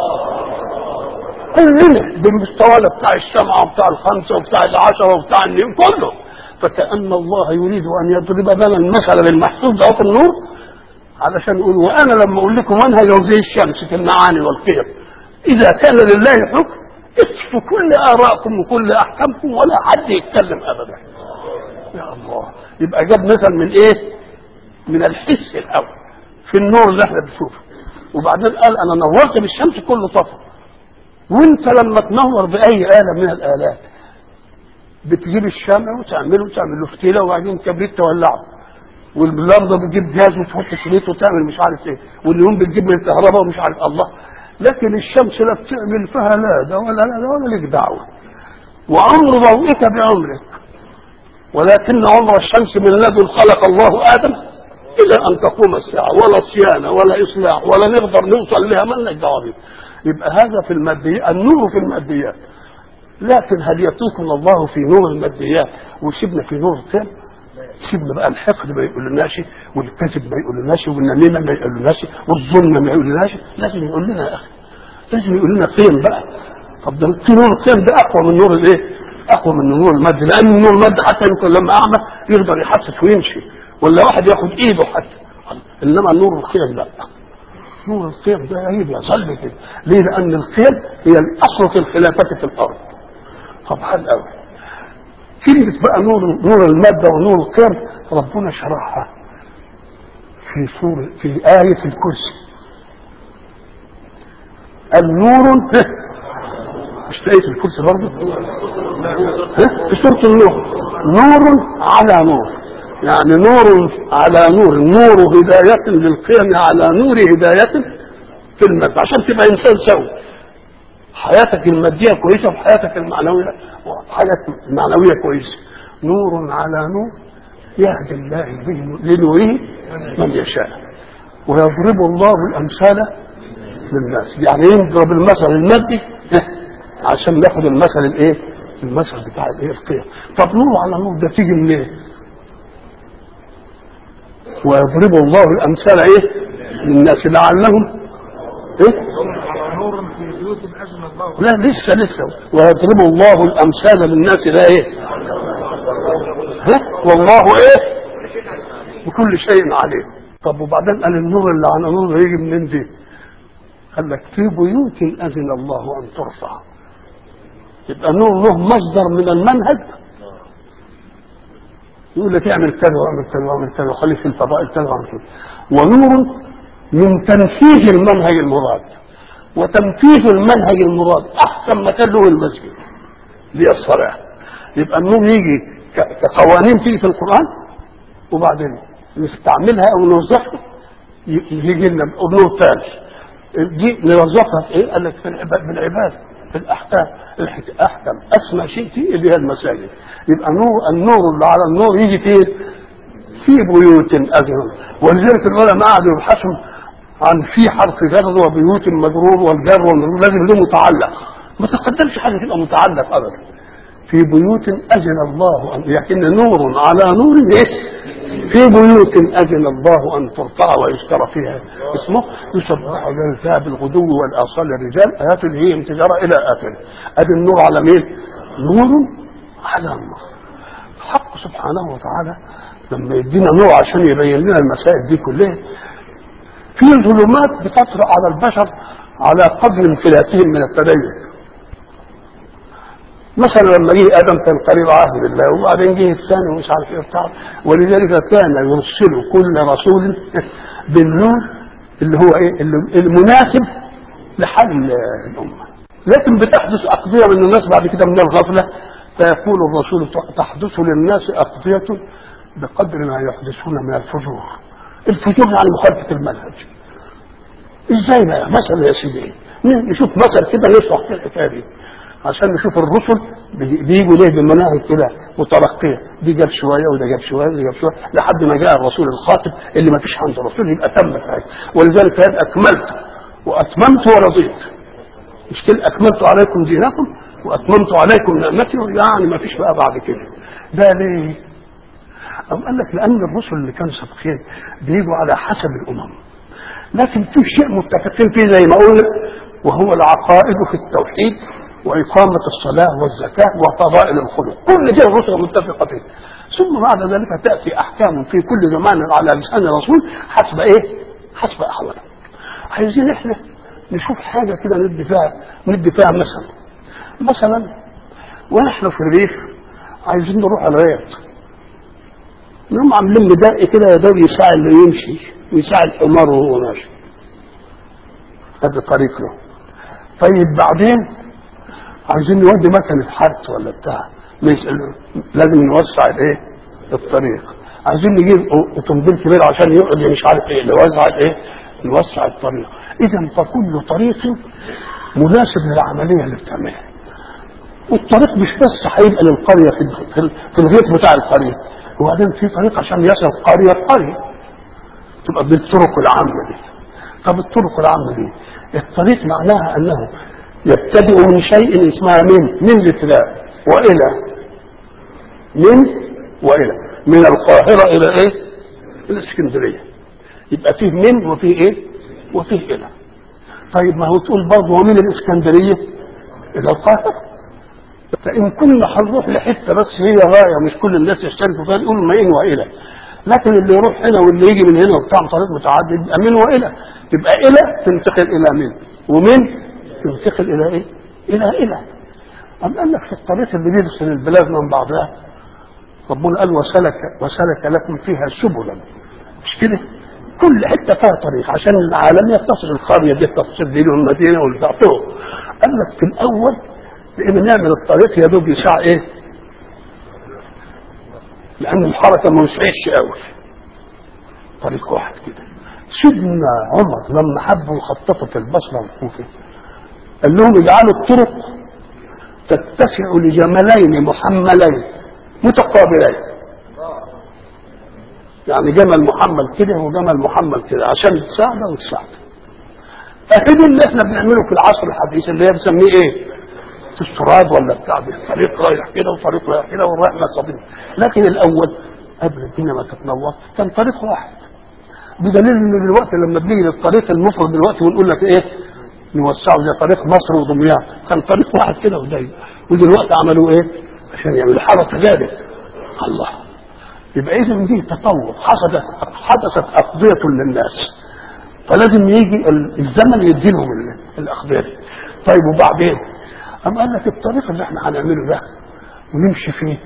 كلنا بالمستوى بتاع الشمعة وبتاع الخمسة وبتاع العشرة وبتاع النيم كله فكأن الله يريد أن يضرب لنا المثل للمحسوس ده في النور علشان يقول وأنا لما أقول لكم منهج زي الشمس في المعاني والقيم إذا كان لله حكم اكفوا كل آرائكم وكل أحكامكم ولا حد يتكلم أبدا يا الله يبقى جاب مثل من إيه؟ من الحس الأول في النور اللي احنا بنشوفه وبعدين قال أنا نورت بالشمس كله طفى وانت لما تنور بأي آلة من الآلات بتجيب الشمع وتعمله وتعمل له فتيله وبعدين كبريت تولعه واللمضه بتجيب جاز وتحط شريط وتعمل مش عارف ايه واليوم بتجيب من الكهرباء ومش عارف الله لكن الشمس لا بتعمل فيها لا ده ولا لا ده ولا لك دعوه وعمر ضوئك بعمرك ولكن عمر الشمس من لدن خلق الله ادم الى ان تقوم الساعه ولا صيانه ولا اصلاح ولا نقدر نوصل لها مالناش دعوه بيها يبقى هذا في الماديات النور في الماديات لكن هل يتركنا الله في نور الماديات ويسيبنا في نور القيم؟ سيبنا بقى الحقد ما يقولناش والكذب ما يقولناش والنميمه ما يقولناش والظلم ما يقولناش لازم يقول لنا يا اخي لازم يقول لنا قيم بقى طب ده في نور القيم ده اقوى من نور الايه؟ اقوى من نور المادة لان نور المادة حتى يمكن لما اعمى يقدر يحسس ويمشي ولا واحد ياخد ايده حتى انما نور القيم لا نور القيم ده يهيب يصلي كده ليه؟ لان القيم هي الاصل في الخلافه في الارض طب حل قوي كلمة بقى نور نور المادة ونور القيم ربنا شرحها في سورة في آية الكرسي النور مش في آية الكرسي برضه في سورة النور نور على نور يعني نور على نور نور هداية للقيم على نور هداية في المادة عشان تبقى إنسان سوي حياتك المادية كويسة وحياتك المعنوية حاجة معنوية كويسة نور على نور يهدي الله به لنوره من يشاء ويضرب الله الأمثال للناس يعني يضرب المثل المادي عشان ناخد المثل الايه المثل بتاع الايه القيم طب نور على نور ده تيجي منين ويضرب الله الامثال ايه للناس لعلهم ايه على نور في بيوت أذن الله لا لسه لسه ويضرب الله الامثال للناس لا ايه ها والله ايه بكل شيء عليم طب وبعدين قال النور اللي عن نور يجي منين دي قال لك في بيوت اذن الله ان ترفع يبقى نور له مصدر من المنهج يقول لك اعمل كذا واعمل كذا واعمل كذا وخليك في الفضائل كذا واعمل كذا ونور من تنفيذ المنهج المراد وتنفيذ المنهج المراد احسن مكان له المسجد اللي هي الصلاه يبقى النور يجي ك- كقوانين تيجي في القران وبعدين نستعملها او نوظفها ي- يجي لنا نور ثاني دي نوظفها في ايه؟ قال لك في العباد بالعباده في الاحكام الحك- احكم اسمى شيء فيه اللي هي المساجد يبقى نور النور اللي على النور يجي فين؟ في بيوت اذن ولذلك العلماء قعدوا يبحثوا عن في حرف جر وبيوت مجرور والجر والمجرور لازم له متعلق ما تقدمش حاجه تبقى متعلق ابدا في بيوت اذن الله ان لكن نور على نور ايه في بيوت اذن الله ان ترفع ويذكر فيها اسمه يسبح له فيها بالغدو والاصال الرجال ايات اللي هي تجاره الى اخره ادي النور على مين؟ نور على نور الحق سبحانه وتعالى لما يدينا نور عشان يبين لنا المسائل دي كلها في ظلمات بتطرأ على البشر على قدر انفلاتهم من التدين مثلا لما جه ادم كان قريب عهد بالله وبعدين جه الثاني ومش عارف ايه بتاع ولذلك كان يرسل كل رسول بالنور اللي هو ايه اللي- المناسب لحال الامه لكن بتحدث اقضيه من الناس بعد كده من الغفله فيقول الرسول تحدث للناس اقضيه بقدر ما يحدثون من الفجور الفجور يعني مخالفه المنهج ازاي بقى مثلا يا سيدي نشوف مثل كده نشرح فيه الحكايه دي عشان نشوف الرسل بي- بيجوا ليه بمناهج كده مترقيه دي جاب شويه وده جاب شويه وده جاب شويه لحد ما جاء الرسول الخاتم اللي ما فيش عنده رسول يبقى تمت حاجه ولذلك قال اكملت واتممت ورضيت مش كده اكملت عليكم دينكم واتممت عليكم نعمتي يعني ما فيش بقى بعد كده ده ليه؟ أم قال لك لأن الرسل اللي كانوا سابقين بيجوا على حسب الأمم لكن في شيء متفقين فيه زي ما قلنا وهو العقائد في التوحيد وإقامة الصلاة والزكاة وفضائل الخلق كل دي الرسل متفقة فيه ثم بعد ذلك تأتي أحكام في كل زمان على لسان الرسول حسب إيه؟ حسب أحواله عايزين إحنا نشوف حاجة كده ندي فيها ندي فيها مثلا مثلا ونحن في الريف عايزين نروح الغيط نقوم عاملين بدق كده يا دوب يساعد اللي يمشي ويساعد الحمار وهو ماشي هذا طريق له طيب بعدين عايزين نودي مكنة حرث ولا بتاع ما يسألوا. لازم نوسع الايه الطريق عايزين نجيب اوتوموبيل كبير عشان يقعد مش عارف ايه نوسع الايه نوسع الطريق اذا فكل طريق مناسب للعمليه اللي بتعملها والطريق مش بس هيبقى للقريه في في- في الغيط بتاع القريه وبعدين في طريق عشان يصل قريه قريه تبقى بالطرق العامه دي طب الطرق العامه دي الطريق معناها انه يبتدئ من شيء اسمها من من الابتداء والى من والى من القاهره الى ايه؟ الاسكندريه يبقى فيه من وفيه ايه؟ وفيه الى طيب ما هو تقول برضه ومن الاسكندريه الى القاهره فإن كنا هنروح لحتة بس هي غاية مش كل الناس يشتركوا فيها يقولوا ما إن وإلى لكن اللي يروح هنا واللي يجي من هنا وبتاع طريق متعدد يبقى من وإلى تبقى إلى تنتقل إلى من ومن تنتقل إلى إيه؟ إلى إلى أم قال لك في الطريق اللي بيفصل البلاد من بعضها ربنا قال وسلك وسلك لكم فيها سبلا مش كده؟ كل حته فيها طريق عشان العالم يتصل القريه دي تتصل دي والمدينه والبتاع طرق قال لك في الاول لان نعمل الطريق يا دوب يساع ايه؟ لان الحركه ما يسعش قوي طريق واحد كده سيدنا عمر لما حبوا يخططوا في البصره والكوفه قال لهم اجعلوا الطرق تتسع لجملين محملين متقابلين يعني جمل محمل كده وجمل محمل كده عشان تساعد وتساعد اهدي اللي احنا بنعمله في العصر الحديث اللي هي بنسميه ايه؟ استراد ولا بتاع ده طريق رايح كده وطريق رايح كده والرايح مصابين لكن الاول قبل الدنيا ما تتنور كان طريق واحد بدليل ان دلوقتي لما بنيجي للطريق المفرد دلوقتي ونقول لك ايه نوسعه زي طريق مصر ودمياط كان طريق واحد كده وضيق ودلوقتي عملوا ايه عشان يعملوا حاره تجارب الله يبقى اذا دي تطور حصلت حدثت اقضيه للناس فلازم يجي ال- الزمن يديلهم ال- الاقضيه دي طيب وبعدين أم قال لك الطريق اللي احنا هنعمله ده ونمشي فيه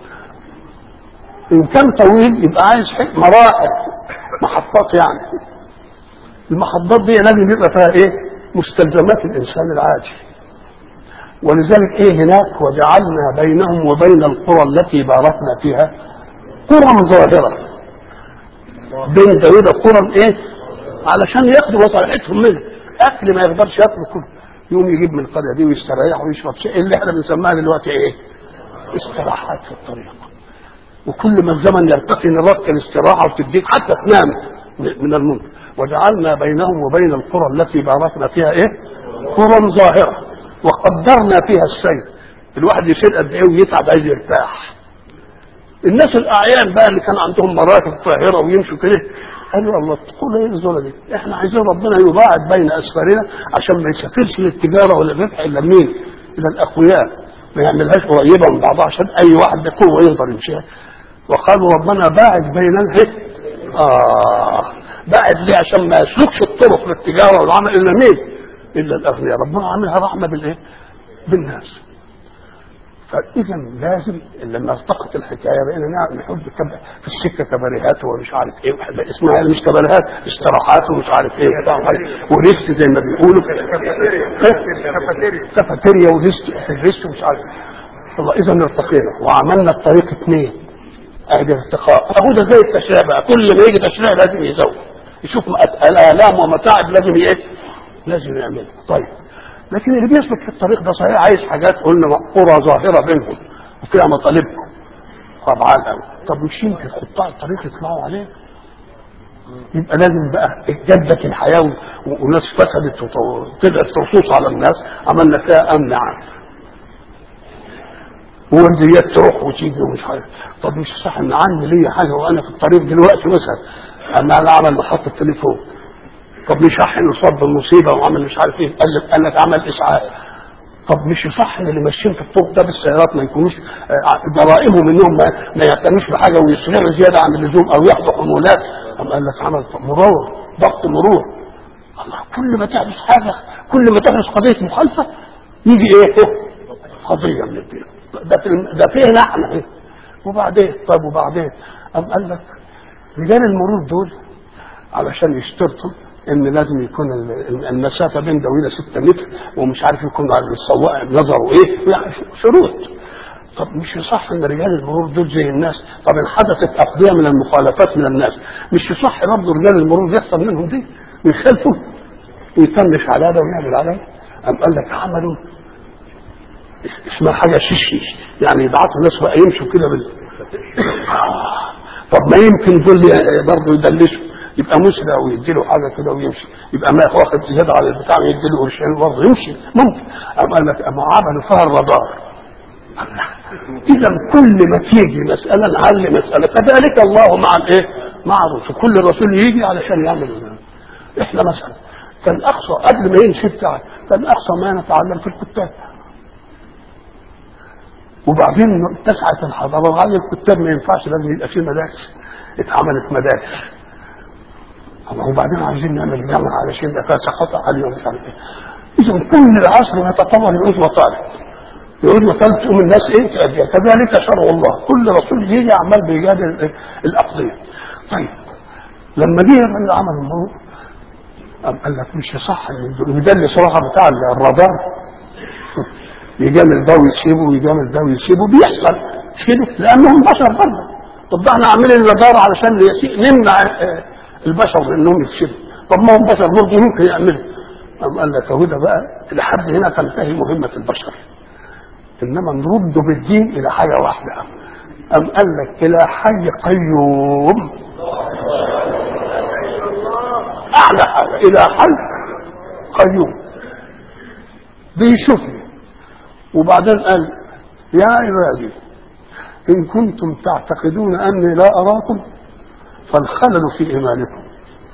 ان كان طويل يبقى عايز حك- مراحل محطات يعني المحطات دي لازم يبقى فيها ايه مستلزمات الانسان العادي ولذلك ايه هناك وجعلنا بينهم وبين القرى التي باركنا فيها قرى ظاهره بين داود قرى ايه علشان ياخدوا مصالحتهم منه اكل ما يقدرش ياكله كله يقوم يجيب من القريه دي ويستريح ويشرب شيء اللي احنا بنسميها دلوقتي ايه استراحات في الطريق وكل ما الزمن يرتقي نرك الاستراحه وتديك حتى تنام من الممكن وجعلنا بينهم وبين القرى التي باركنا فيها ايه؟ قرى ظاهره وقدرنا فيها السير الواحد يسير قد ايه ويتعب عايز يرتاح الناس الاعيان بقى اللي كان عندهم مراكب طاهره ويمشوا كده قالوا الله تقول ايه الزوله دي؟ احنا عايزين ربنا يباعد بين اسفارنا عشان ما يسافرش للتجاره ولا الربح الا مين؟ الى الاقوياء ما يعملهاش قريبه من بعضها عشان اي واحد بقوه يقدر يمشيها وقالوا ربنا باعد بيننا ايه؟ اه باعد ليه عشان ما يسلكش الطرق للتجاره والعمل الا مين؟ الا الاغنياء ربنا عاملها رحمه بالايه؟ بالناس فاذا لازم لما ارتقت الحكايه بقينا نعم نحب كب- في السكه كباريهات ومش عارف ايه وحب- اسمها مش كباريهات استراحات ومش عارف ايه وبتاع وحاجة. وريست زي ما بيقولوا كافيتيريا وريست ريست ومش عارف الله اذا ارتقينا وعملنا الطريق اثنين ادي ارتقاء اهو ده زي التشريع بقى كل ما يجي تشريع لازم يزود يشوف مأ- الالام ومتاعب لازم ايه لازم يعملها طيب لكن اللي بيسلك في الطريق ده صحيح عايز حاجات قلنا قرى ظاهره بينهم وفيها مطالبهم طب على الأول. طب مش يمكن قطاع الطريق يطلعوا عليه يبقى لازم بقى جدت الحياه و- و- وناس فسدت وطلعت ترصوص على الناس عملنا فيها امن عام ورديات تروح وتيجي ومش عارف طب مش صح ان عندي ليا حاجه وانا في الطريق دلوقتي مثلا اما انا عمل محطه تليفون طب مش صح انه صاب بالمصيبه وعمل مش عارف ايه قال لك قال لك عمل اسعاف طب مش صح ان اللي ماشيين في الطرق ده بالسيارات ما يكونوش آه، جرائمهم انهم ما, ما يعتنوش بحاجه ويسرعوا زياده عن اللزوم او ياخدوا حمولات قام قال لك عمل مرور ضبط مرور الله كل ما تحدث حاجه كل ما تحدث قضيه مخالفه يجي ايه قضيه من الدين ده في الم- ده فيه نحن ايه وبعدين طيب وبعدين قام قال لك رجال المرور دول علشان يشترطوا ان لازم يكون ال- المسافه بين دويله 6 متر ومش عارف يكون على السواق نظره ايه يعني شروط طب مش يصح ان رجال المرور دول زي الناس طب ان حدثت اقضيه من المخالفات من الناس مش يصح برضه رجال المرور يحصل منهم دي ويخالفوا ويطنش على ده ويعمل على ده قام قال لك عملوا اسمها حاجه شيش يعني يبعتوا ناس بقى يمشوا كده بال طب ما يمكن دول برضه يدلسوا يبقى مسرع ويدي له حاجه كده ويمشي يبقى ما واخد زياده على البتاع ويدي له قرشين برضه يمشي ممكن اما قال لك اما عملوا فيها الرادار اذا كل ما تيجي مساله نعلي مساله كذلك الله مع الايه؟ مع الرسل كل رسول يجي علشان يعمل احنا مثلا كان اقصى قبل ما يمشي بتاع كان اقصى ما نتعلم في الكتاب وبعدين اتسعت الحضاره وقال الكتاب ما ينفعش لازم يبقى فيه مدارس اتعملت مدارس الله وبعدين عايزين نعمل جامعه علشان يبقى فيها ثقافه عاليه ومش عارف ايه اذا كل العصر يتطور يعود مطالب يعود مطالب تقوم الناس ايه تأديها كذلك شرع الله كل رسول يجي عمال بيجادل ال- الاقضيه طيب لما جه الراجل عمل الموضوع قام قال لك مش صح وده اللي صراحه بتاع الرادار يجامل ده ويسيبه ويجامل ده ويسيبه بيحصل مش كده لانهم بشر برضه طب ده احنا عاملين الرادار علشان يسي- نمنع آه، البشر انهم يفسدوا طب ما هم بشر برضه ممكن يعملوا قام قال لك اهو ده بقى لحد هنا تنتهي مهمه البشر انما نرد بالدين الى حاجه واحده قام قال لك الى حي قيوم اعلى حاجه الى حي قيوم بيشوفني وبعدين قال يا عبادي إن كنتم تعتقدون أني لا أراكم فالخلل في إيمانكم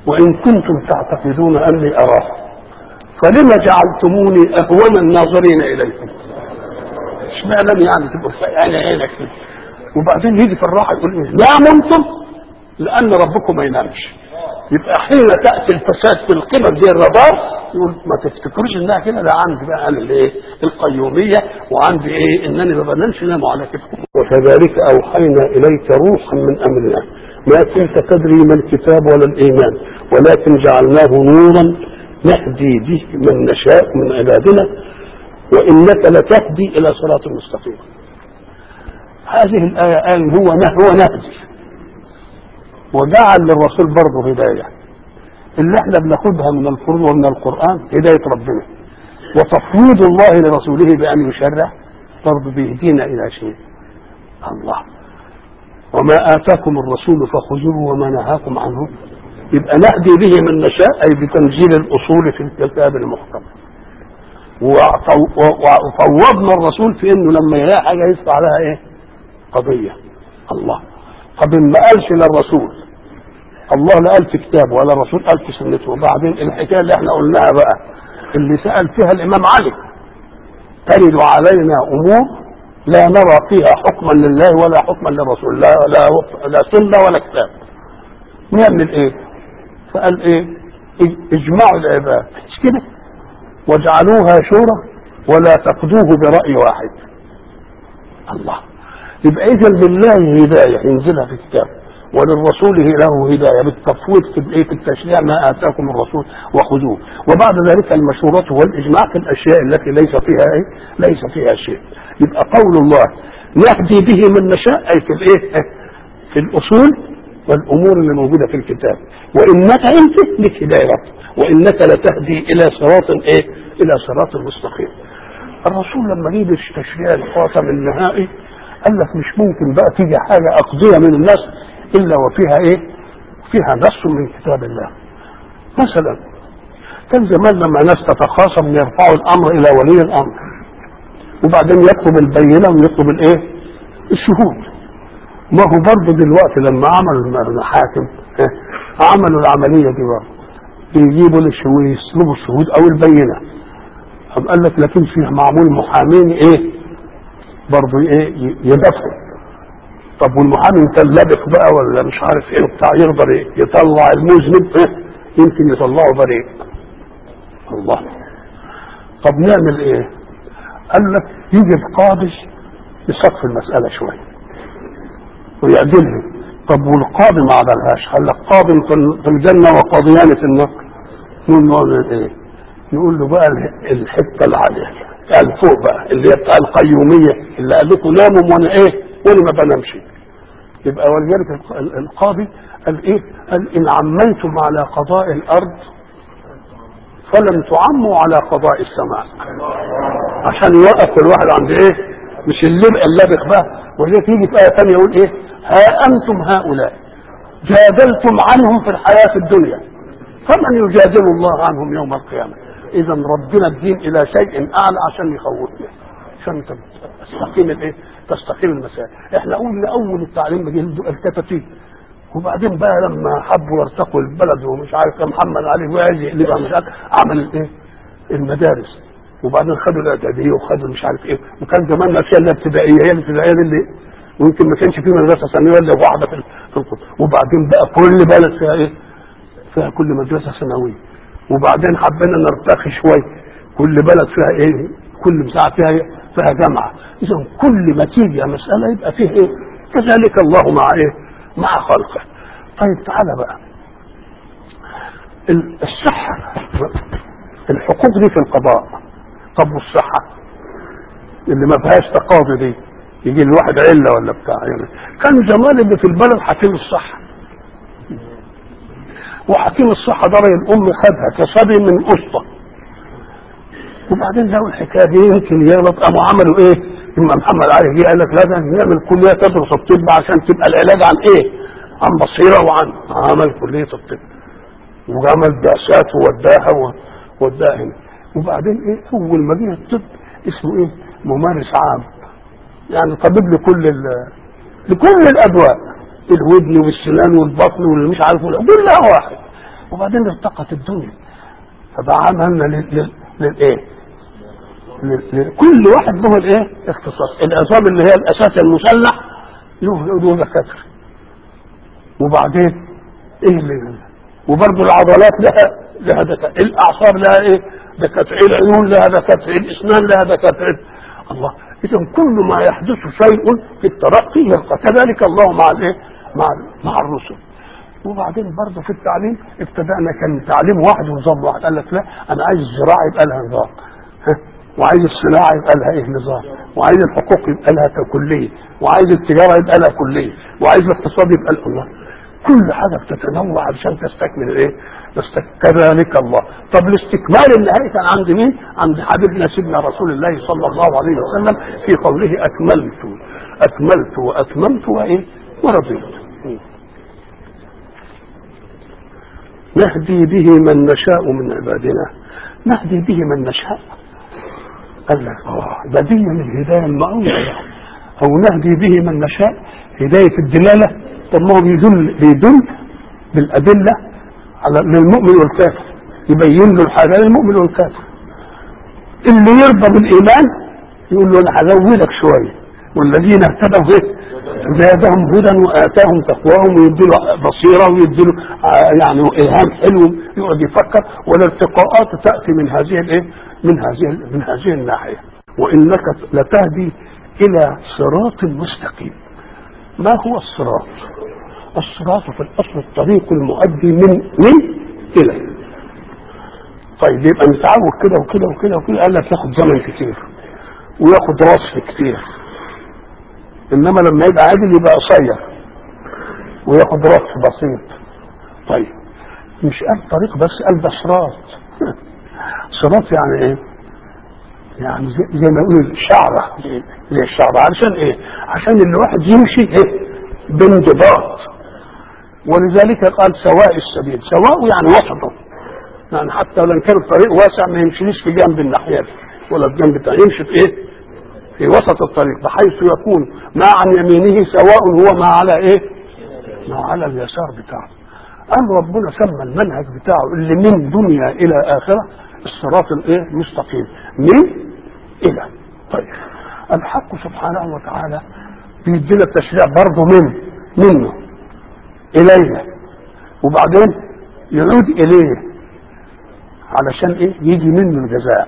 وإن كنتم تعتقدون أني أراه فلم جعلتموني أهون الناظرين إليكم اشمعنى يعني تبقوا يعني عينك كده وبعدين يجي في الراحة يقول إيه لا منتم لأن ربكم ما ينامش يبقى حين تأتي الفساد في القمم زي الرادار يقول ما تفتكروش انها كده لا عندي بقى انا الايه القيوميه وعندي ايه انني ما بنامش ناموا على كده وكذلك اوحينا اليك روحا من امرنا ما كنت تدري ما الكتاب ولا الايمان ولكن جعلناه نورا نهدي به من نشاء من عبادنا وانك لتهدي الى صراط مستقيم هذه الايه قال هو هو نهدي وجعل للرسول برضه هدايه اللي احنا بناخدها من الفروض ومن القران هدايه ربنا وتفويض الله لرسوله بان يشرع برضه بيهدينا الى شيء الله وما اتاكم الرسول فخذوه وما نهاكم عنه يبقى نهدي به من نشاء اي بتنزيل الاصول في الكتاب المحكم وفوضنا الرسول في انه لما يلاقي حاجه يدفع لها ايه؟ قضيه الله طب ما قالش للرسول الله لا قال في كتابه ولا الرسول قال في سنته وبعدين الحكايه اللي احنا قلناها بقى اللي سال فيها الامام علي ترد علينا امور لا نرى فيها حكما لله ولا حكما للرسول لا لا لا سنه ولا كتاب نعمل ايه؟ فقال ايه؟ اجمعوا العباد مش كده؟ واجعلوها شورى ولا تقضوه براي واحد الله يبقى اذا لله هدايه ينزلها في الكتاب وللرسول له هدايه بالتفويض في الايه في التشريع ما اتاكم الرسول وخذوه وبعد ذلك المشورة والاجماع في الاشياء التي ليس فيها ايه ليس فيها شيء يبقى قول الله نهدي به من نشاء اي في الايه في الاصول والامور اللي موجوده في الكتاب وانك انت لك هدايه وانك لتهدي الى صراط ايه الى صراط مستقيم الرسول لما جه التشريع الخاتم النهائي قال لك مش ممكن بقى تيجي حاجه اقضيه من الناس الا وفيها ايه فيها نص من كتاب الله مثلا كان زمان لما ناس تتخاصم يرفعوا الامر الى ولي الامر وبعدين يطلب البينه ويطلب الايه الشهود ما هو برضه دلوقتي لما عملوا المحاكم عملوا العمليه دي برضه بيجيبوا الشهود يسلبوا الشهود او البينه قام قال لك لكن فيه معمول محامين ايه برضه ايه يدافعوا طب والمحامي كان لابق بقى ولا مش عارف ايه وبتاع يقدر ايه يطلع المذنب ايه يمكن يطلعه بريء الله طب نعمل ايه قال لك يجي القاضي يصفي المسألة شوية ويعدلها طب والقاضي ما عدلهاش قال لك قاضي في الجنة وقاضيان في النار نقول له ايه نقول له بقى الحتة العالية قال فوق بقى اللي هي بتاع القيومية اللي قال لكم ناموا وانا ايه وانا ما بنامش يبقى ولذلك القاضي قال ايه قال ان عميتم على قضاء الارض فلم تعموا على قضاء السماء عشان يوقف كل واحد عند ايه مش اللبق اللبق بقى ولذلك يجي في ايه ثانيه يقول ايه ها انتم هؤلاء جادلتم عنهم في الحياه الدنيا فمن يجادل الله عنهم يوم القيامه اذا ردنا الدين الى شيء اعلى عشان يخوفنا عشان تستقيم الايه تستقيم المسائل احنا قلنا اول التعليم بيجي الكتاتيب وبعدين بقى لما حبوا يرتقوا البلد ومش عارف كان محمد علي وعايز يقلبها مش عارف عمل الايه المدارس وبعدين خدوا الاعداديه وخدوا مش عارف ايه وكان زمان ما فيها الا ابتدائيه هي الابتدائيه دي اللي ويمكن ما كانش في مدرسه ثانويه الا واحده في في القطر وبعدين بقى كل بلد فيها ايه؟ فيها كل مدرسه ثانويه وبعدين حبينا نرتقي شويه كل بلد فيها ايه؟ كل مساحه فيها إيه؟ فيها جامعه اذا كل ما تيجي مساله يبقى فيه ايه؟ كذلك الله مع ايه؟ مع خلقه طيب تعالى بقى الصحه الحقوق دي في القضاء طب والصحة اللي ما فيهاش تقاضي دي يجي الواحد علة ولا بتاع يعني كان زمان اللي في البلد حكيم الصحة وحكيم الصحة ده الأم خدها كصبي من قسطة وبعدين لقوا الحكاية دي يمكن يغلط قاموا عملوا إيه؟ إما محمد علي جه قال لك لا ده نعمل كلية تدرس الطب عشان تبقى العلاج عن إيه؟ عن بصيرة وعن عمل كلية الطب وعمل بعثات ووداها ووداها هنا وبعدين ايه اول ما جه الطب اسمه ايه ممارس عام يعني طبيب لكل ال لكل الادواء الودن والسنان والبطن والمش عارف كلها واحد وبعدين ارتقت الدنيا فبقى عملنا لل- لل- للايه؟ لل- لل- كل واحد له الايه؟ اختصاص العظام اللي هي الاساس المسلح له له دكاتره وبعدين ايه اللي وبرضه العضلات لها لها دكاتره الاعصاب لها ايه؟ دكاتره العيون لها دكاتره الاسنان لها دكاتره الله اذا كل ما يحدث شيء في الترقي يبقى كذلك الله مع الايه؟ مع مع الرسل وبعدين برضه في التعليم ابتدأنا كان تعليم واحد ونظام واحد قال لك لا انا عايز الزراعه يبقى لها نظام ها؟ وعايز الصناعه يبقى لها ايه نظام وعايز الحقوق يبقى لها ككليه وعايز التجاره يبقى لها كليه وعايز الاقتصاد يبقى لها الله كل حاجه بتتنوع علشان تستكمل الايه؟ تستك- كذلك الله طب الاستكمال النهائي كان عند مين؟ عند حبيبنا سيدنا رسول الله صلى الله عليه وسلم في قوله اكملت اكملت واتممت وايه؟ ورضيت نهدي به من نشاء من عبادنا نهدي به من نشاء قال لك اه ده دي من الهدايه المعروفه او نهدي به من نشاء هدايه الدلاله طب ما هو بيدل بيدل بالادله على للمؤمن والكافر يبين له الحاجه للمؤمن والكافر اللي يرضى بالايمان يقول له انا هزودك شويه والذين اهتدوا ايه زادهم هدى واتاهم تقواهم ويديله بصيره ويديله آه، يعني الهام حلو يقعد يفكر والارتقاءات تاتي من هذه الايه؟ من هذه من هذه الناحيه وانك لتهدي الى صراط مستقيم ما هو الصراط؟ الصراط في الاصل الطريق المؤدي من من الى طيب يبقى متعود كده وكده وكده وكده قال لك ياخد زمن كتير وياخد رصف كتير انما لما يبقى عادل يبقى قصير وياخد رصف بسيط طيب مش قال طريق بس قال ده صراط صراط يعني ايه؟ يعني زي, زي ما يقولوا الشعرة زي الشعرة علشان ايه؟ عشان الواحد يمشي ايه؟ بانضباط ولذلك قال سواء السبيل سواء يعني وسطه يعني حتى لو كان الطريق واسع ما يمشيش في جنب الناحية ولا في جنب التاني يمشي في ايه؟ في وسط الطريق بحيث يكون ما عن يمينه سواء هو ما على ايه؟ ما على اليسار بتاعه. قال ربنا سمى المنهج بتاعه اللي من دنيا الى اخره الصراط الايه؟ المستقيم. من الى. طيب الحق سبحانه وتعالى بيدينا التشريع برضه من منه الينا وبعدين يعود اليه علشان ايه؟ يجي منه الجزاء.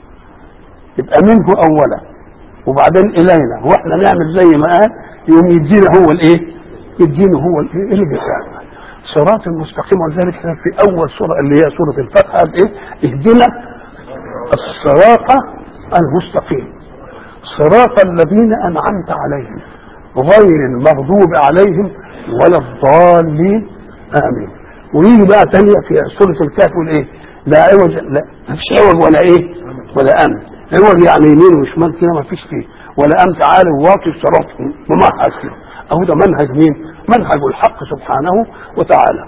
يبقى منه اولا وبعدين الينا واحنا نعمل زي ما قال يقوم يدينا هو الايه؟ يدينا هو الايه؟ الجزاء. صراط المستقيم ولذلك احنا في اول سوره اللي هي سوره الفتح قال ايه؟ اهدنا الصراط المستقيم. صراط الذين انعمت عليهم غير المغضوب عليهم ولا الضالين امين. ويجي بقى تانية في سوره الكهف يقول ايه؟ لا عوج لا مفيش عوج ولا ايه؟ ولا امن. عوج يعني يمين وشمال كده ما فيش فيه ولا امت عالي وواطي صراط ممهد كده اهو ده منهج مين؟ منهج الحق سبحانه وتعالى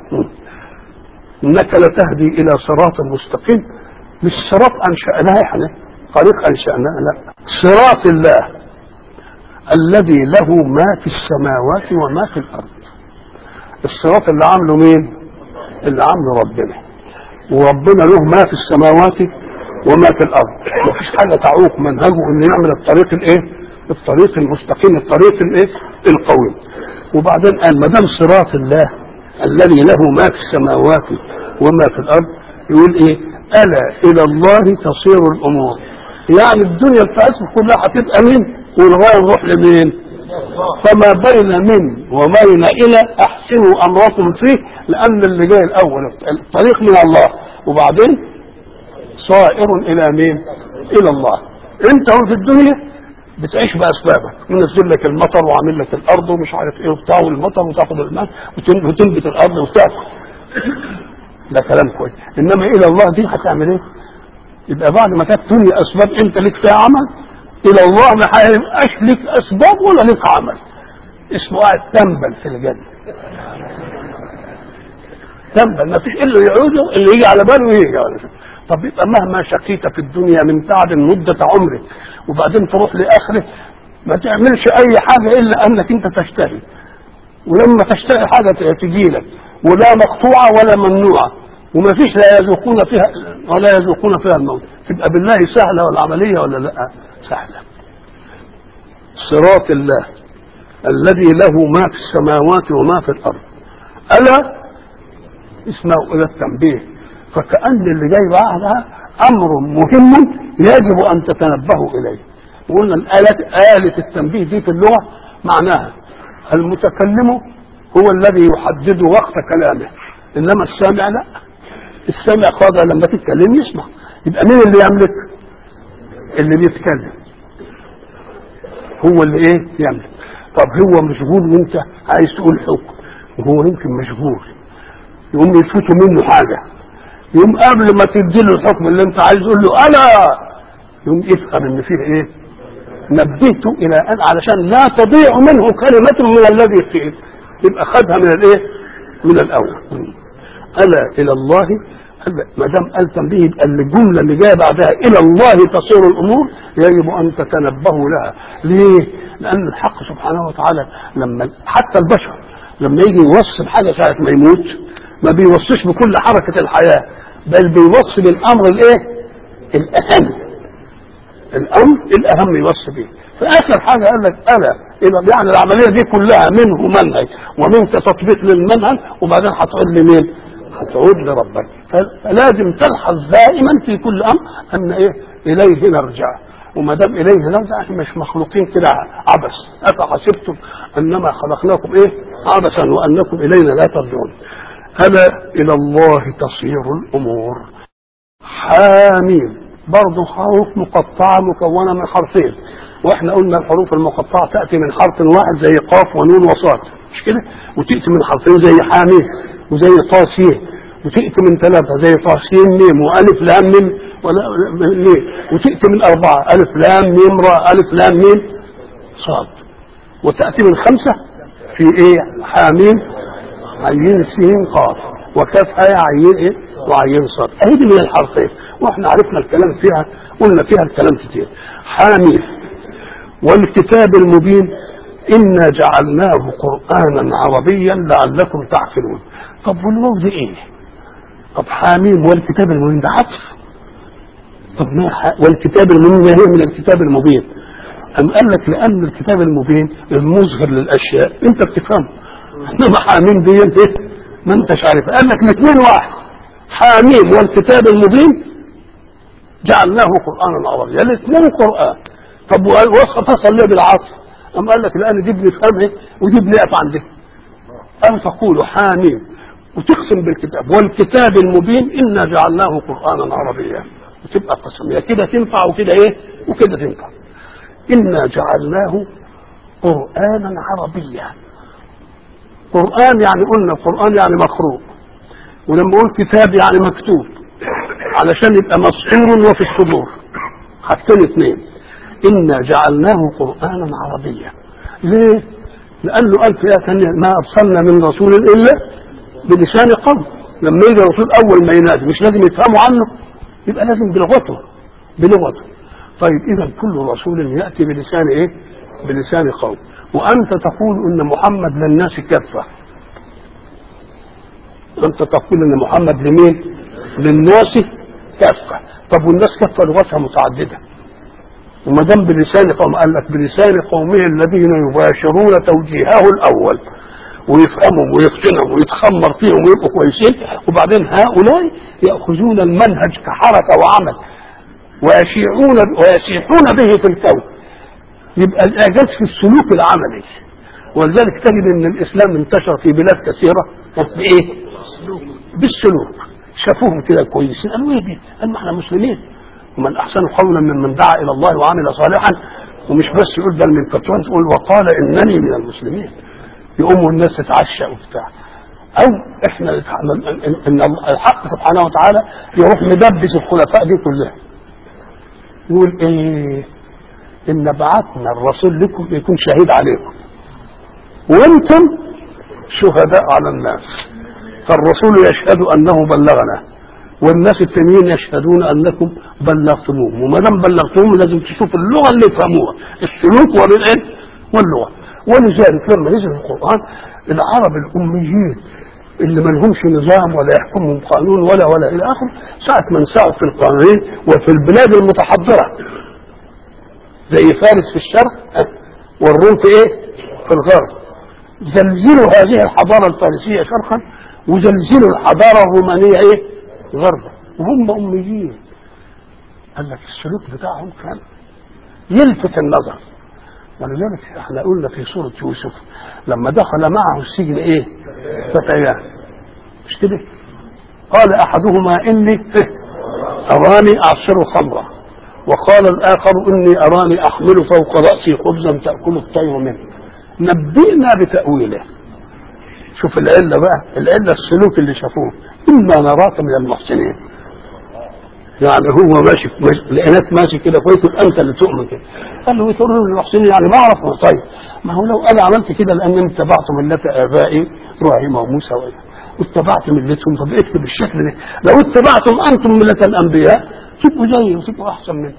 انك لتهدي الى صراط مستقيم مش صراط انشاناه احنا طريق انشاناه لا صراط الله الذي له ما في السماوات وما في الارض الصراط اللي عامله مين؟ اللي عامله ربنا وربنا له ما في السماوات وما في الارض مفيش حاجه تعوق منهجه انه يعمل الطريق الايه الطريق المستقيم الطريق الايه القويم وبعدين قال ما دام صراط الله الذي له ما في السماوات وما في الارض يقول ايه الا الى الله تصير الامور يعني الدنيا بتاعتكم كلها هتبقى من والغايه نروح لمين فما بين من وبين الى احسنوا امركم فيه لان اللي جاي الاول الطريق من الله وبعدين صائر الى مين؟ الى الله. انت هو في الدنيا بتعيش باسبابك، منزل لك المطر وعامل لك الارض ومش عارف ايه وبتاع والمطر وتاخد الماء وتن- وتنبت الارض وتاكل. ده كلام كويس، انما الى الله دي هتعمل ايه؟ يبقى بعد ما كانت الدنيا اسباب انت لك فيها عمل الى الله ما هيبقاش لك اسباب ولا لك عمل. اسمه قاعد تنبل في الجنه. تنبل ما فيش الا يعوده اللي يجي على باله يجي على باله. طب يبقى مهما شقيت في الدنيا من تعب مدة عمرك وبعدين تروح لآخره ما تعملش أي حاجة إلا أنك أنت تشتهي ولما تشتهي حاجة تجي لك ولا مقطوعة ولا ممنوعة وما فيش لا يذوقون فيها ولا يذوقون فيها الموت تبقى بالله سهلة ولا عملية ولا لا سهلة صراط الله الذي له ما في السماوات وما في الأرض ألا اسمعوا إلى التنبيه فكأن اللي جاي بعدها أمر مهم يجب أن تتنبهوا إليه وقلنا الآلة آلة التنبيه دي في اللغة معناها المتكلم هو الذي يحدد وقت كلامه إنما السامع لا السامع خاضع لما تتكلم يسمع يبقى مين اللي يملك اللي بيتكلم هو اللي ايه يملك طب هو مشغول وانت عايز تقول حكم وهو يمكن مشغول يقوم يفوتوا منه حاجه يقوم قبل ما تدي له الحكم اللي انت عايز تقول له انا يقوم يفهم ان فيه ايه نبهته الى ان علشان لا تضيع منه كلمه من الذي قيل يبقى خدها من الايه من الاول الا الى الله ما دام قال تنبيه يبقى الجمله اللي جايه بعدها الى الله تصير الامور يجب ان تتنبهوا لها ليه؟ لان الحق سبحانه وتعالى لما حتى البشر لما يجي يوصي بحاجه ساعه ما يموت ما بيوصيش بكل حركه الحياه بل بيوصي بالامر الايه؟ الاهم الامر الاهم يوصي به فاخر حاجه قال لك الا اذا يعني العمليه دي كلها منه منهج ومنك تطبيق للمنهج وبعدين هتعود لمين؟ هتعود لربك فلازم تلحظ دائما في كل امر ان ايه اليه نرجع وما دام اليه نرجع احنا مش مخلوقين كده عبث افحسبتم انما خلقناكم ايه عبثا وانكم الينا لا ترجعون الا الى الله تصير الامور حامين برضه حروف مقطعه مكونه من حرفين واحنا قلنا الحروف المقطعه تاتي من حرف واحد زي قاف ونون وصاد مش كده وتاتي من حرفين زي حامين وزي طاسين وتأتي من ثلاثة زي طاسين ميم وألف لام ميم ولا ميم وتأتي من أربعة ألف لام ميم راء ألف لام ميم صاد وتأتي من خمسة في إيه حامين عين سين قاف وكاف هاء عين إيه وعين صاد أهي دي من الحرفين وإحنا عرفنا الكلام فيها قلنا فيها الكلام كتير حامين والكتاب المبين إنا جعلناه قرآنا عربيا لعلكم تعقلون طب والواو دي إيه؟ طب حاميم والكتاب المبين ده عطف طب ما ح... والكتاب المبين هي من الكتاب المبين أم قال لك لأن الكتاب المبين المظهر للأشياء أنت بتفهمه إنما حاميم دي إيه؟ ما أنتش عارف قال لك الاثنين واحد حاميم والكتاب المبين جعلناه قرآنا عربيا الاثنين قرآن طب وصف فصل ليه بالعطف أم قال لك لأن دي بنفهمها ودي بنقف عندها أو تقول حاميم وتقسم بالكتاب والكتاب المبين إنا جعلناه قرآنا عربيا وتبقى قسم يا كده تنفع وكده إيه وكده تنفع إنا جعلناه قرآنا عربيا قرآن يعني قلنا القرآن يعني مقروء ولما نقول كتاب يعني مكتوب علشان يبقى مسحور وفي الصدور حاجتين اثنين إنا جعلناه قرآنا عربيا ليه؟ لأنه قال في آية ثانية ما أرسلنا من رسول إلا بلسان قوم لما يجي الرسول أول ما ينادي مش لازم يفهموا عنه يبقى لازم بلغته بلغته طيب إذا كل رسول يأتي بلسان إيه؟ بلسان قوم وأنت تقول أن محمد للناس كافة أنت تقول أن محمد لمين؟ للناس كافة طب والناس كافة لغتها متعددة وما دام بلسان قوم قال لك بلسان قومه الذين يباشرون توجيهه الاول ويفهمهم ويقتنعوا ويتخمر فيهم ويبقوا كويسين وبعدين هؤلاء ياخذون المنهج كحركه وعمل ويشيعون ويسيحون به في الكون يبقى الاعجاز في السلوك العملي ولذلك تجد ان الاسلام انتشر في بلاد كثيره بايه؟ بالسلوك شافوهم كده كويسين قالوا ايه دي؟ قالوا احنا مسلمين ومن احسن قولا ممن دعا الى الله وعمل صالحا ومش بس يقول بل من فتوان يقول وقال انني من المسلمين يقوموا الناس تتعشى وبتاع او احنا ان الحق سبحانه وتعالى يروح مدبس الخلفاء دي كلها يقول ايه ان بعثنا الرسول لكم يكون شهيد عليكم وانتم شهداء على الناس فالرسول يشهد انه بلغنا والناس التانيين يشهدون انكم بلغتموهم وما دام بلغتموهم لازم تشوف اللغه اللي يفهموها السلوك والايه واللغه ولذلك لما نزل القران العرب الاميين اللي ما لهمش نظام ولا يحكمهم قانون ولا ولا الى اخره ساعه ما انسعوا في القوانين وفي البلاد المتحضره زي فارس في الشرق ها، والروم في ايه؟ في الغرب زلزلوا هذه الحضاره الفارسيه شرقا وزلزلوا الحضاره الرومانيه ايه؟ غربا وهم اميين قال لك السلوك بتاعهم كان يلفت النظر ولذلك احنا قلنا في سورة يوسف لما دخل معه السجن ايه فتيان مش كده قال احدهما اني اراني اعصر خمرا وقال الاخر اني اراني احمل فوق راسي خبزا تاكل الطير منه نبئنا بتاويله شوف العله بقى العله السلوك اللي شافوه اما نراك من المحسنين يعني هو ماشي ماشي- لقيناك ماشي كده كويس يبقى انت اللي تؤمن كده قال له يتقول له المحسنين يعني ما اعرف طيب ما هو لو انا عملت كده لان انا اتبعت مله ابائي ابراهيم وموسى و- واتبعت ملتهم طب اكتب بالشكل ده لو اتبعتم انتم مله الانبياء تبقوا زيي وتبقوا احسن مني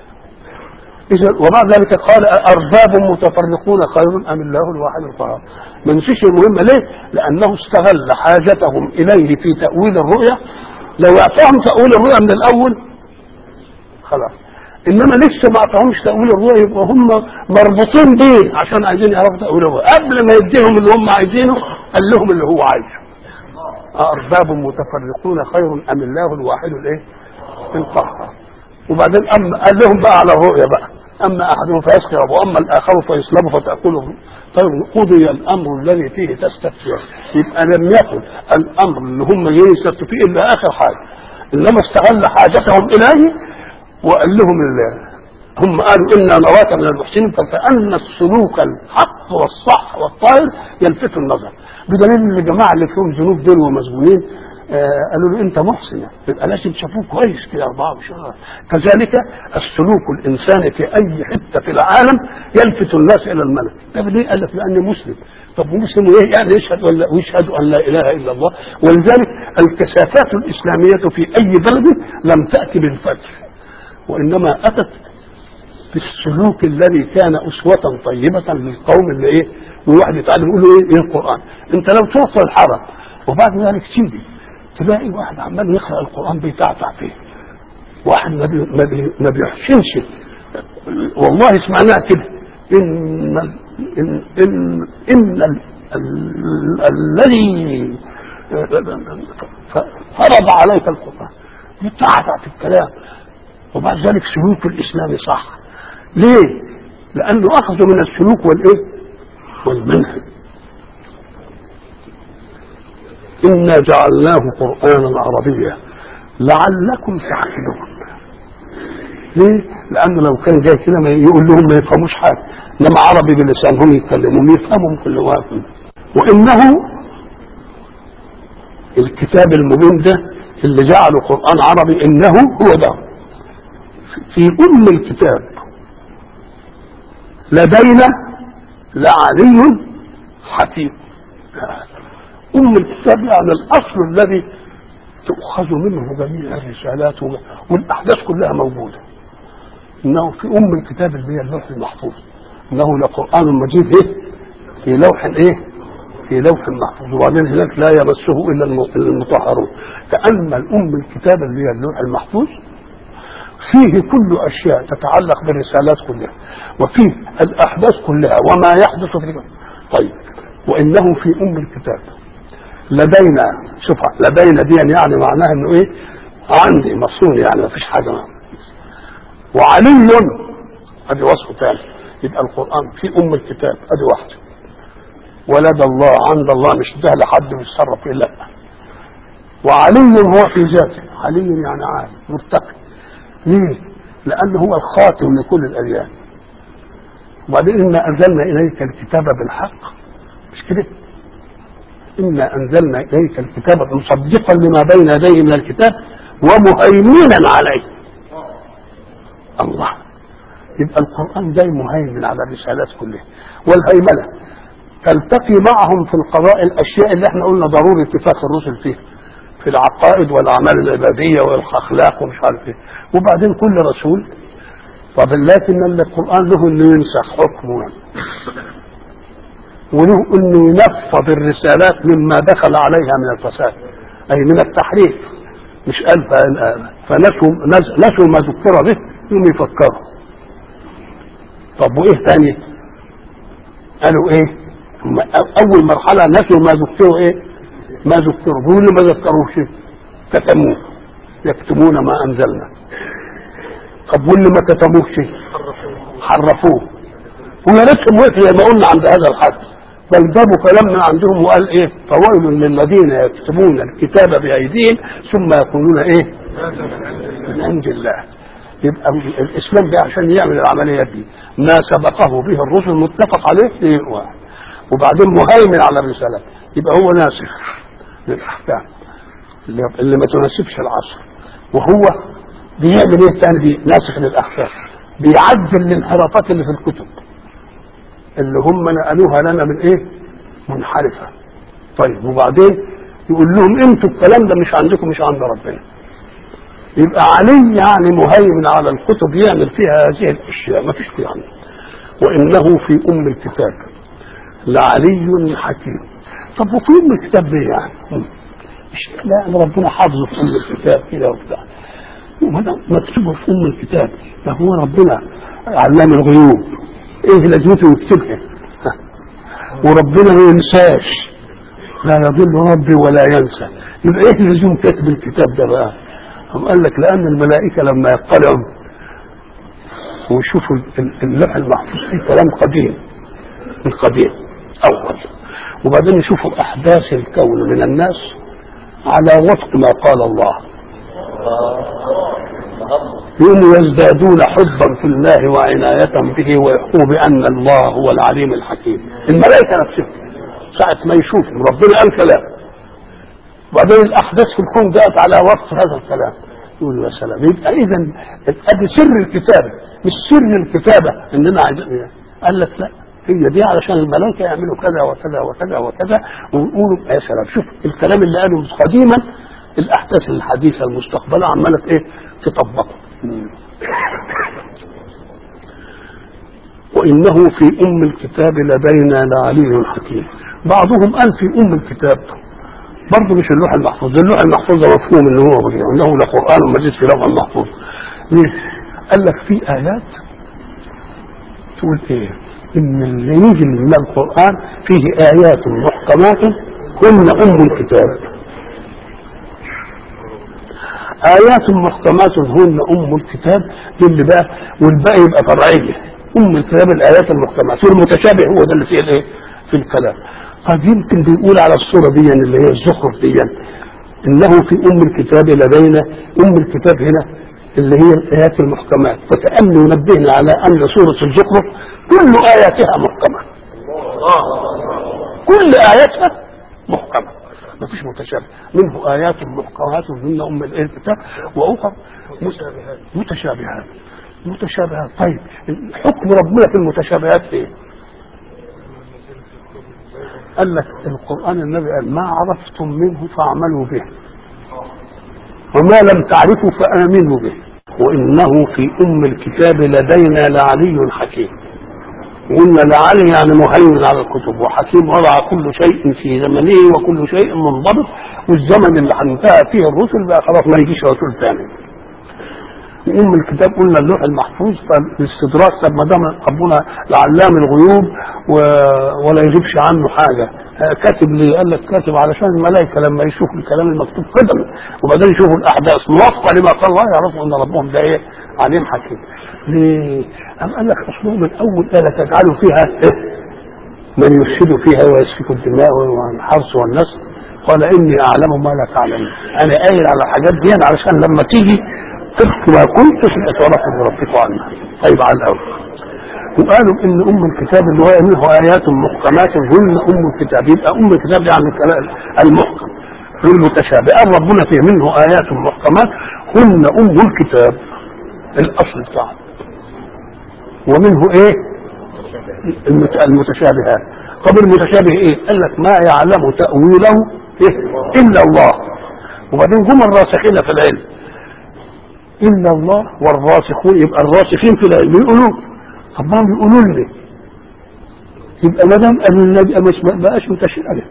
إذا وبعد ذلك قال أرباب متفرقون خير أم الله الواحد القهار ما نسيش المهمة ليه؟ لأنه استغل حاجتهم إليه في تأويل الرؤيا لو أعطاهم تأويل الرؤيا من الأول خلاص إنما لسه ما أعطاهمش تأويل الرؤيا يبقى هم مربوطين بيه عشان عايزين يعرفوا تأويل الرؤيا قبل ما يديهم اللي هم عايزينه قال لهم اللي هو عايزه أرباب متفرقون خير أم الله الواحد الإيه؟ القهار وبعدين أما قال لهم بقى على الرؤيا بقى أما أحدهم فيسكر وأما الآخر فيصلب فتأكله طيب قضي الأمر الذي فيه تستفتيان يبقى لم يكن الأمر اللي هم جايين يستفتوا فيه إلا آخر حاجة إنما استغل حاجتهم إليه وقال لهم ال- هم قالوا إنا نراك من المحسنين فكأن السلوك الحق والصح والطاهر يلفت النظر بدليل ان الجماعه اللي فيهم ذنوب دول ومسجونين آه قالوا له انت محسن يبقى لازم تشوفوه كويس كده 24 كذلك السلوك الانساني في اي حته في العالم يلفت الناس الى الملك طب ليه؟ قال لك لاني مسلم طب مسلم ايه يعني يشهد ولا ويشهد ان لا اله الا الله ولذلك الكثافات الاسلاميه في اي بلد لم تاتي بالفتح وانما اتت بالسلوك الذي كان أسوة طيبة للقوم اللي إيه والواحد يتعلم يقول له إيه, إيه القرآن أنت لو توصل الحرم وبعد ذلك تيجي تلاقي واحد عمال يقرأ القرآن بيتعتع فيه واحد ما, بي ما, بي ما بيحسنش والله سمعناها كده إن ال- إن إن, إن ال- ال- الذي فرض عليك القرآن يتعتع في الكلام وبعد ذلك سلوك الإسلام صح ليه؟ لأنه أخذ من السلوك والإيه؟ والمنهج إنا جعلناه قرآنا عربيا لعلكم تعقلون ليه؟ لأنه لو كان جاي كده ما يقول لهم ما يفهموش حاجة إنما عربي بلسانهم يتكلمون يفهمهم كل واحد وإنه الكتاب المبين ده اللي جعله قرآن عربي إنه هو ده في أم الكتاب لدينا لعلي حكيم أم الكتاب يعني الأصل الذي تؤخذ منه جميع الرسالات والأحداث كلها موجودة إنه في أم الكتاب اللي هي اللوح المحفوظ إنه لقرآن مجيد إيه؟ في لوح إيه؟ في لوح محفوظ وبعدين هناك لا يمسه إلا المطهرون كأن الأم الكتاب اللي هي اللوح المحفوظ فيه كل أشياء تتعلق بالرسالات كلها وفيه الأحداث كلها وما يحدث في طيب وإنه في أم الكتاب لدينا شوف لدينا دي يعني معناها انه ايه عندي مصون يعني ما فيش حاجه معه. وعلي ادي وصف ثاني يبقى القران في ام الكتاب ادي واحده ولد الله عند الله مش ده لحد بيتصرف فيه لا وعلي هو في ذاته علي يعني عالي مرتقي ليه؟ لأنه هو الخاتم لكل الأديان وبعدين إنا أنزلنا إليك الكتاب بالحق مش كده؟ إنا أنزلنا إليك الكتاب مصدقا لما بين يديه من الكتاب ومهيمنا عليه الله يبقى القرآن ده مهيمن على الرسالات كلها والهيمنة تلتقي معهم في القضاء الأشياء اللي احنا قلنا ضروري اتفاق الرسل فيها في العقائد والأعمال العبادية والأخلاق ومش عارف ايه وبعدين كل رسول طب لكن القرآن له انه ينسخ حكمه وله انه ينفض الرسالات مما دخل عليها من الفساد اي من التحريف مش قال ف- فنسوا نس- نسوا ما ذكر به يوم يفكروا طب وايه تاني قالوا ايه هم اول مرحله نسوا ما ذكروا ايه ما ذكروا بيقولوا ما ذكروش كتموه يكتمون ما انزلنا طب واللي ما كتموش حرفوه ويا ريتهم وقفوا زي ما قلنا عند هذا الحد بل جابوا كلام من عندهم وقال ايه فويل للذين يكتبون الكتاب بايديهم ثم يقولون ايه من عند الله يبقى الاسلام ده عشان يعمل العمليات دي ما سبقه به الرسل متفق عليه في واحد وبعدين مهيمن على الرسالة يبقى هو ناسخ للاحكام اللي اللي ما تناسبش العصر وهو بيعمل ايه تاني بي- ناسخ للاحكام بيعدل الانحرافات اللي في الكتب اللي هم نقلوها لنا من ايه منحرفه طيب وبعدين يقول لهم انتوا الكلام ده مش عندكم مش عند ربنا يبقى علي يعني مهيمن على الكتب يعمل فيها هذه الاشياء ما فيش يعني وانه في ام الكتاب لعلي حكيم طب وفي ام الكتاب ليه يعني؟ مش لا ان ربنا حافظه في ام الكتاب كده وبتاع وهذا مكتوبه في ام الكتاب ده هو ربنا علام الغيوب ايه لازمته يكتبها ها. وربنا ما ينساش لا يضل ربي ولا ينسى يبقى ايه لزوم كتب الكتاب ده بقى هم قال لك لان الملائكه لما يطلعوا ويشوفوا ال- اللوح المحفوظ فيه كلام قديم القديم اول وبعدين يشوفوا احداث الكون من الناس على وفق ما قال الله يوم يزدادون حبا في الله وعناية به ويحكموا بأن الله هو العليم الحكيم الملائكة نفسهم ساعة ما يشوفوا ربنا قال كلام وبعدين الأحداث في الكون جاءت على وفق هذا الكلام يقول يا سلام يبقى إذا أدي سر الكتابة مش سر الكتابة إننا عايزين قال لك لا هي دي علشان الملائكة يعملوا كذا وكذا وكذا وكذا ويقولوا يا سلام شوف الكلام اللي قاله قديما الأحداث الحديثة المستقبلة عمالة إيه تطبقه وإنه في أم الكتاب لدينا لعلي حكيم بعضهم قال في أم الكتاب برضه مش اللوح المحفوظ اللوح المحفوظ ده مفهوم ان هو انه لقران مجيد في لوح المحفوظ ليه؟ قال لك في ايات تقول ايه؟ ان اللي يجي من القران فيه ايات محكمات هن ام الكتاب آيات محكمات هن أم الكتاب دي اللي بقى والباقي يبقى فرعية أم الكتاب الآيات المحكمات والمتشابه هو ده اللي فيه الإيه؟ في الكلام قد يمكن بيقول على الصورة دي اللي هي الزخرف دي إنه في أم الكتاب لدينا أم الكتاب هنا اللي هي الآيات المحكمات فكأنه ينبهنا على أن سورة الزخرف كل آياتها محكمة كل آياتها محكمة ما فيش متشابه منه آيات محكمات من أم الإيه الكتاب وأخر متشابهات متشابهات متشابهات طيب حكم ربنا في المتشابهات إيه؟ قال لك القرآن النبي قال ما عرفتم منه فاعملوا به وما لم تعرفوا فآمنوا به وإنه في أم الكتاب لدينا لعلي حكيم قلنا لعلي يعني مهيمن على الكتب وحكيم وضع كل شيء في زمنه وكل شيء منضبط والزمن اللي هننتهى فيه الرسل بقى خلاص ما يجيش رسول ثاني ام الكتاب قلنا اللوح المحفوظ فالاستدراك طب ما دام ربنا العلام الغيوب و... ولا يغيبش عنه حاجه آه، كاتب لي قال لك كاتب علشان الملائكه لما يشوفوا الكلام المكتوب قدم وبعدين يشوفوا الاحداث موافقه لما قال الله يعرفوا ان ربهم ده ايه عليم حكيم ليه؟ أم قال لك اصله من اول ايه تجعلوا فيها إيه؟ من يفسد فيها ويسفك الدماء والحرث والنسل قال اني اعلم ما لا تعلمون انا قايل على الحاجات دي علشان لما تيجي تخفي ما كنت اتورث بربكم عنها طيب على الاول وقالوا ان ام الكتاب اللي هو منه ايات محكمات هن ام الكتاب يبقى ام الكتاب يعني الكلام المحكم والمتشابه قال ربنا فيه منه ايات محكمات هن ام الكتاب الاصل بتاعه ومنه ايه المت- المتشابهات طب المتشابه ايه قال لك ما يعلم تاويله إيه؟ الا الله وبعدين جم الراسخين في العلم الا الله والراسخون يبقى الراسخين في العلم يقولوا طب ما هم بيقولوا لي يبقى ما دام النبي مش ما بقاش متشابه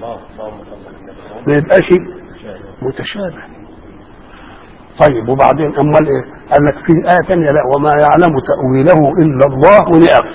ما يبقاش متشابه طيب وبعدين امال ايه؟ قال لك في ايه ثانيه لا وما يعلم تاويله الا الله ونعم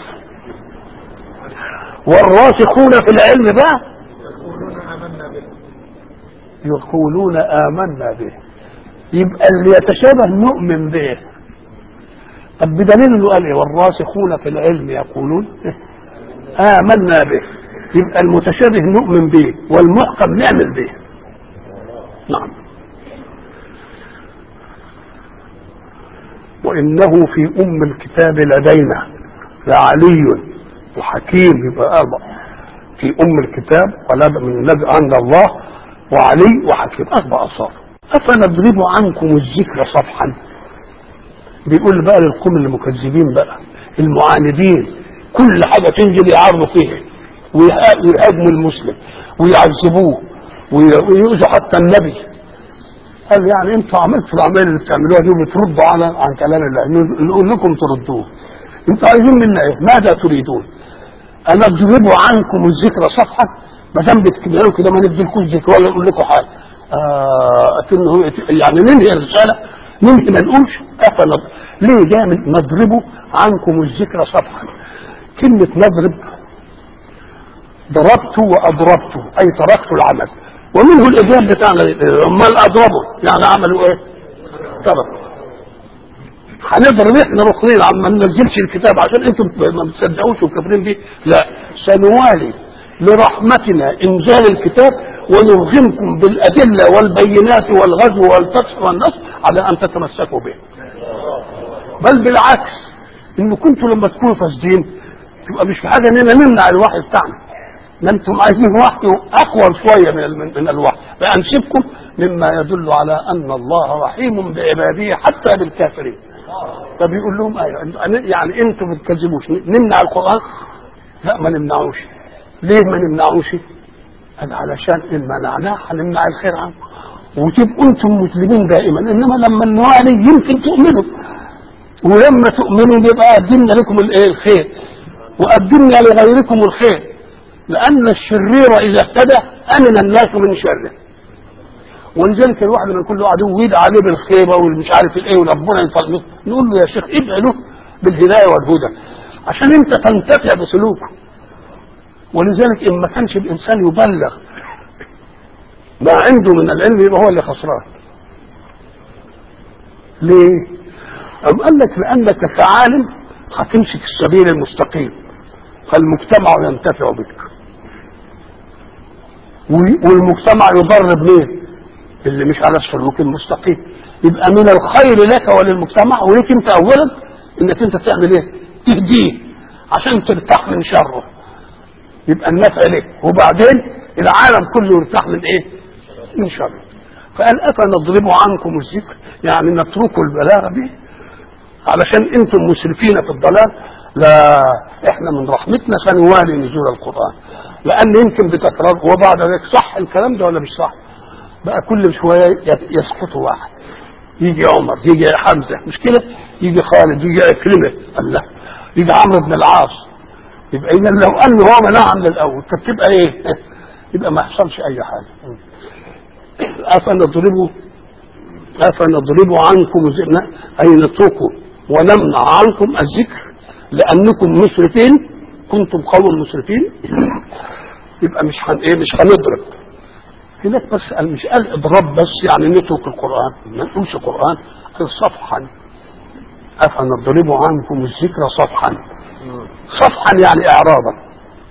والراسخون في العلم بقى يقولون آمنا به يقولون آمنا به يبقى اللي يتشابه نؤمن به طب بدليل انه قال ايه والراسخون في العلم يقولون آمنا به يبقى المتشابه نؤمن به والمحكم نعمل به نعم وإنه في أم الكتاب لدينا لعلي وحكيم يبقى أربع في أم الكتاب ولا من الذي عند الله وعلي وحكيم أربع أصار أفنضرب عنكم الذكر صفحا بيقول بقى للقوم المكذبين بقى المعاندين كل حاجة تنزل يعرضوا فيها ويها- ويهاجموا المسلم ويعذبوه وي- ويؤذوا حتى النبي قال يعني انتوا عملتوا الاعمال اللي بتعملوها دي وبتردوا على عن كلام الله نقول لكم تردوه انتوا عايزين منا ايه؟ ماذا تريدون؟ انا اضرب عنكم الذكر صفحه ما دام بتكتبوا كده ما نديلكوش ذكر ولا نقول لكم حاجه آه أكنه يعني ننهي الرساله ننهي ما نقولش افنض ليه جاي من نضرب عنكم الذكر صفحا كلمه نضرب ضربت واضربت اي تركت العمل ومنه الاجابه بتاعنا امال اضربوا يعني عملوا ايه؟ تركوا هنضرب احنا ركنين عم ما ننزلش الكتاب عشان انتم ما بتصدقوش وكافرين بيه لا سنوالي لرحمتنا انزال الكتاب ونرغمكم بالادله والبينات والغزو والفتح والنصر على ان تتمسكوا به بل بالعكس ان كنتوا لما تكونوا فاسدين تبقى مش في حاجه اننا نمنع الوحي بتاعنا ما انتم عايزين وحي اقوى شويه من من, من الوحي فانسبكم مما يدل على ان الله رحيم بعباده حتى بالكافرين فبيقول لهم ايوه يعني انتم ما بتكذبوش نمنع القران لا ما نمنعوش ليه ما نمنعوش قال علشان ان منعناه هنمنع الخير عنه وتبقوا انتم مسلمين دائما انما لما النوالي يمكن تؤمنوا ولما تؤمنوا يبقى قدمنا لكم الايه الخير وقدمنا لغيركم الخير لان الشرير اذا اهتدى امن الناس من شره ولذلك الواحد لما يكون له عدو ويدعى عليه بالخيبه والمش عارف الايه وربنا ينفضله نقول له يا شيخ ادعي له بالهدايه والهدى عشان انت تنتفع بسلوكه ولذلك ان ما كانش الانسان يبلغ ما عنده من العلم يبقى هو اللي خسران ليه؟ أم قال لك لأنك كعالم هتمشي في السبيل المستقيم فالمجتمع ينتفع بك والمجتمع يضر بمين؟ اللي مش على السلوك المستقيم يبقى من الخير لك وللمجتمع وليك انت اولا انك انت تعمل ايه؟ تهديه عشان ترتاح من شره يبقى النفع لك وبعدين العالم كله يرتاح من ايه؟ من شره فقال افنضرب عنكم الذكر يعني نتركوا البلاغه به علشان انتم مسرفين في الضلال لا احنا من رحمتنا سنوالي نزول القران لان يمكن بتكرار وبعد ذلك صح الكلام ده ولا مش صح؟ بقى كل شويه يسقط واحد يجي عمر يجي حمزه مش كده؟ يجي خالد يجي عكرمه الله يجي عمرو بن العاص يبقى اذا لو انه هو منعها من الاول كانت تبقى ايه؟ يبقى ما يحصلش اي حاجه افنضرب افنضرب عنكم الذكر اي نتركه ونمنع عنكم الذكر لانكم مسرفين كنتم قوم مسرفين يبقى مش هن ايه مش هنضرب هناك بس قال مش قال اضرب بس يعني نترك القران ما نقولش قران قال صفحا افنضرب عنكم الذكر صفحا صفحا يعني اعراضا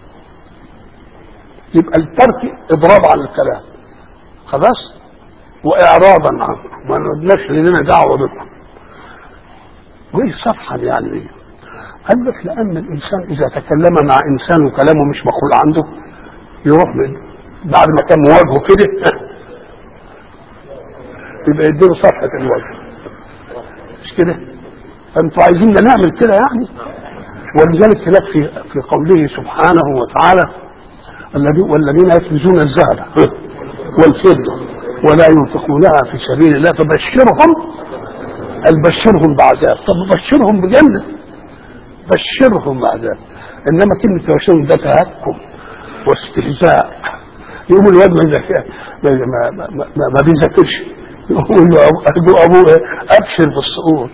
يبقى الترك اضراب عن الكلام خلاص واعراضا عنه ما نقولناش لنا دعوه بكم وايه صفحا يعني ايه قال لك لان الانسان اذا تكلم مع انسان وكلامه مش مقول عنده يروح من بعد ما كان مواجهه كده يبقى يديله صفحه الوجه مش كده فانتوا عايزين نعمل كده يعني ولذلك هناك في في قوله سبحانه وتعالى الذي والذين يكنزون الذهب والفضه ولا ينفقونها في سبيل الله فبشرهم قال بشرهم بعذاب طب بشرهم بجنه بشرهم بعذاب انما كلمه يبشرهم ده تهكم واستهزاء يقوم الواد ما يذاكر- ما, ما, ما, ما, ما بيذاكرش يقول له أبو- ابوه ابوه إيه؟ ابشر بالسقوط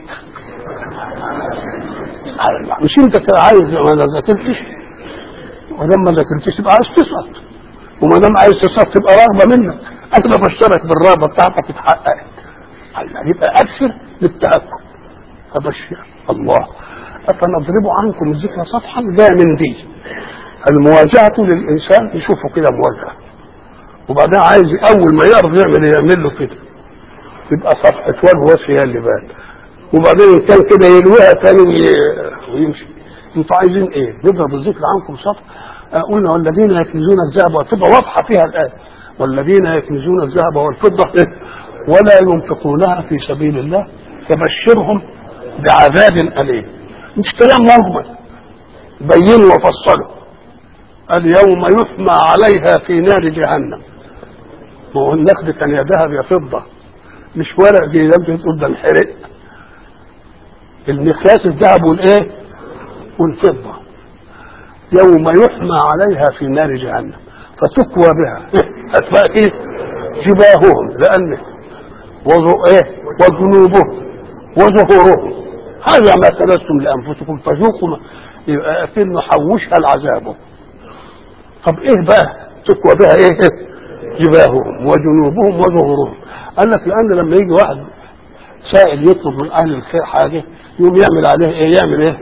مش انت كده عايز ما ذاكرتش ولما ما ذاكرتش يبقى عايز تسقط وما دام عايز تسقط تبقى رغبه منك انا بشترك بالرغبه بتاعتك اتحققت الله، يبقى ابشر بالتاكد ابشر الله افنضرب عنكم الذكر صفحا لا من دي المواجهه للانسان يشوفه كده مواجهه وبعدين عايز اول ما يعرف يعمل إيه؟ يعمل له كده يبقى صفحه والوصف هي اللي بان وبعدين إن كان كده يلويها تاني وي- ويمشي انتوا عايزين ايه؟ نضرب الذكر عنكم سطح آه، قلنا والذين يكنزون الذهب والفضه واضحه فيها الايه والذين يكنزون الذهب والفضه إيه؟ ولا ينفقونها في سبيل الله فبشرهم بعذاب اليم مش كلام مجمل بينوا وفصلوا اليوم يحمى عليها في نار جهنم ما هو النقد كان يا ذهب يا فضه مش ورق زي ده انت تقول ده انحرق المقياس الذهب والايه والفضه يوم يحمى عليها في نار جهنم فتكوى بها هتبقى ايه جباههم لان وضو ايه وجنوبهم وظهورهم هذا ما كنزتم لانفسكم فذوقوا ما- يبقى اكنه حوشها العذاب طب ايه بقى تكوى بها ايه جباههم وجنوبهم وظهورهم قال لك لان لما يجي واحد سائل يطلب من اهل الخير حاجه يقوم يعمل عليه ايه يعمل ايه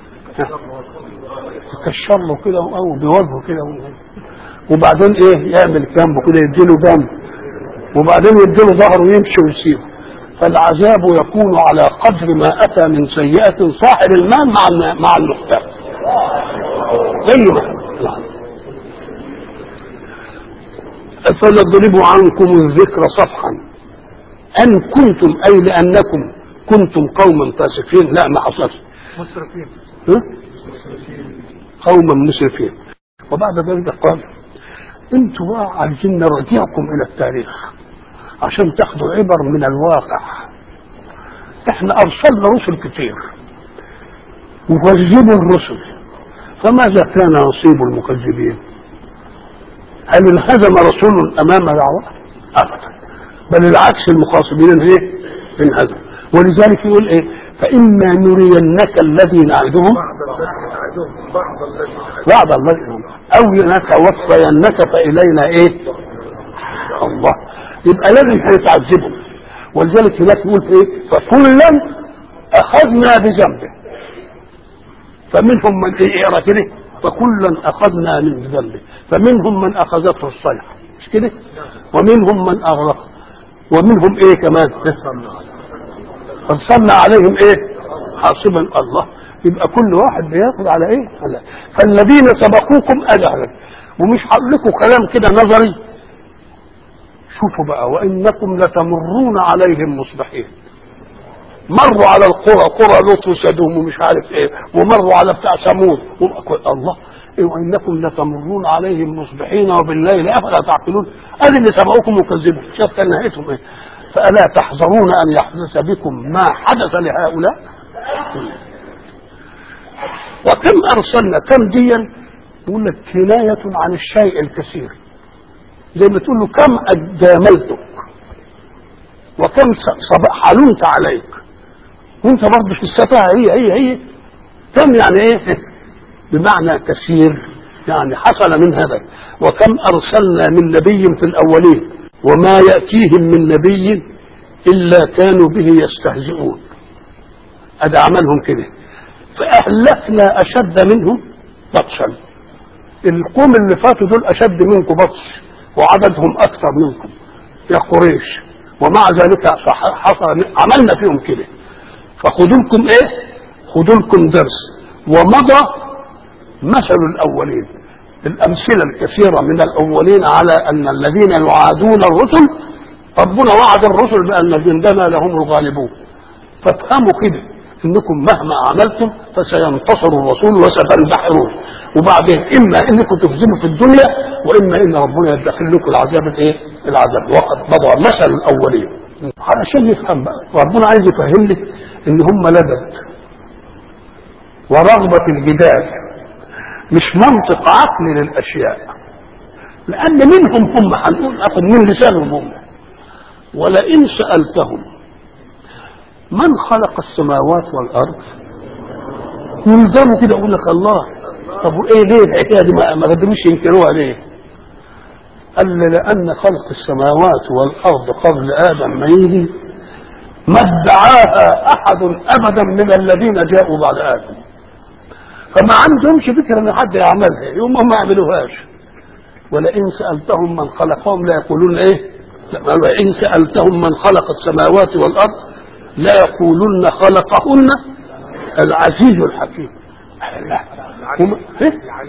يكشر له كده او بوجهه كده وبعدين ايه يعمل جنبه كده يديله جنب وبعدين يديله ظهره ويمشي ويسيبه فالعذاب يكون على قدر ما اتى من سيئه صاحب المال مع مع المحتاج زي ما فنضرب عنكم الذكر صفحا ان كنتم اي لانكم كنتم قوما فاسقين لا ما حصلش مسرفين ها؟ قوما مسرفين وبعد ذلك قال انتوا بقى عايزين نرجعكم الى التاريخ عشان تاخدوا عبر من الواقع احنا ارسلنا رسل كتير وكذبوا الرسل فماذا كان نصيب المكذبين هل انهزم رسول امام دعوه ابدا بل العكس المخاصمين ايه انهزم ولذلك يقول ايه فاما نرينك الذي نعدهم بعض الذي نعدهم بعض الذي نعدهم بعض الله او نتوفينك فالينا ايه الله يبقى لازم هيتعذبوا ولذلك هناك يقول في ايه فكلا اخذنا بذنبه فمنهم من ايه اقرا كده فكلا اخذنا من ذنبه فمنهم من اخذته الصيحه مش كده ومنهم من اغرق ومنهم ايه كمان فصلنا عليهم ايه حاصبا الله يبقى كل واحد بياخد على ايه على فالذين سبقوكم اجهل ومش هقول لكم كلام كده نظري شوفوا بقى وانكم لتمرون عليهم مصبحين مروا على القرى قرى لوط وسدوم ومش عارف ايه ومروا على بتاع ثمود وم- الله إيه وانكم لتمرون عليهم مصبحين وبالليل افلا تعقلون ادي اللي سبقوكم وكذبوا شاف كان نهايتهم ايه فالا تحذرون ان يحدث بكم ما حدث لهؤلاء وكم ارسلنا كم ديا يقول لك كنايه عن الشيء الكثير زي ما تقول له كم جاملتك وكم صب- حلمت عليك وانت برضه في السفاهه هي هي هي كم يعني ايه بمعنى كثير يعني حصل من هذا وكم ارسلنا من نبي في الاولين وما ياتيهم من نبي الا كانوا به يستهزئون ادي عملهم كده فاهلكنا اشد منهم بطشا القوم اللي فاتوا دول اشد منكم بطش وعددهم اكثر منكم يا قريش ومع ذلك حصل عملنا فيهم كده فخذوا لكم ايه خذوا لكم درس ومضى مثل الاولين الامثله الكثيره من الاولين على ان الذين يعادون الرسل ربنا وعد الرسل بان جندنا لهم الغالبون فافهموا كده انكم مهما عملتم فسينتصر الرسول وستنتحرون وبعدين اما انكم تهزموا في الدنيا واما ان ربنا يدخل لكم العذاب الايه؟ العذاب وقد مضى مثل الاولين علشان نفهم بقى ربنا عايز يفهم لك ان هم لدد ورغبه الجدال مش منطق عقلي للاشياء لان منهم هم هنقول اخذ من لسانهم هم ولئن سالتهم من خلق السماوات والارض يلزموا كده يقول لك الله طب وايه ليه الحكايه دي ما ما قدروش ينكروها ليه؟ قال لي لان خلق السماوات والارض قبل ادم ما يجي ما ادعاها احد ابدا من الذين جاءوا بعد ادم فما عندهمش فكره ان حد يعملها يوم هم ما يعملوهاش ولئن سالتهم من خلقهم لا يقولون ايه لا، ولئن سالتهم من خلق السماوات والارض لا يقولون خلقهن العزيز الحكيم لا هم إيه؟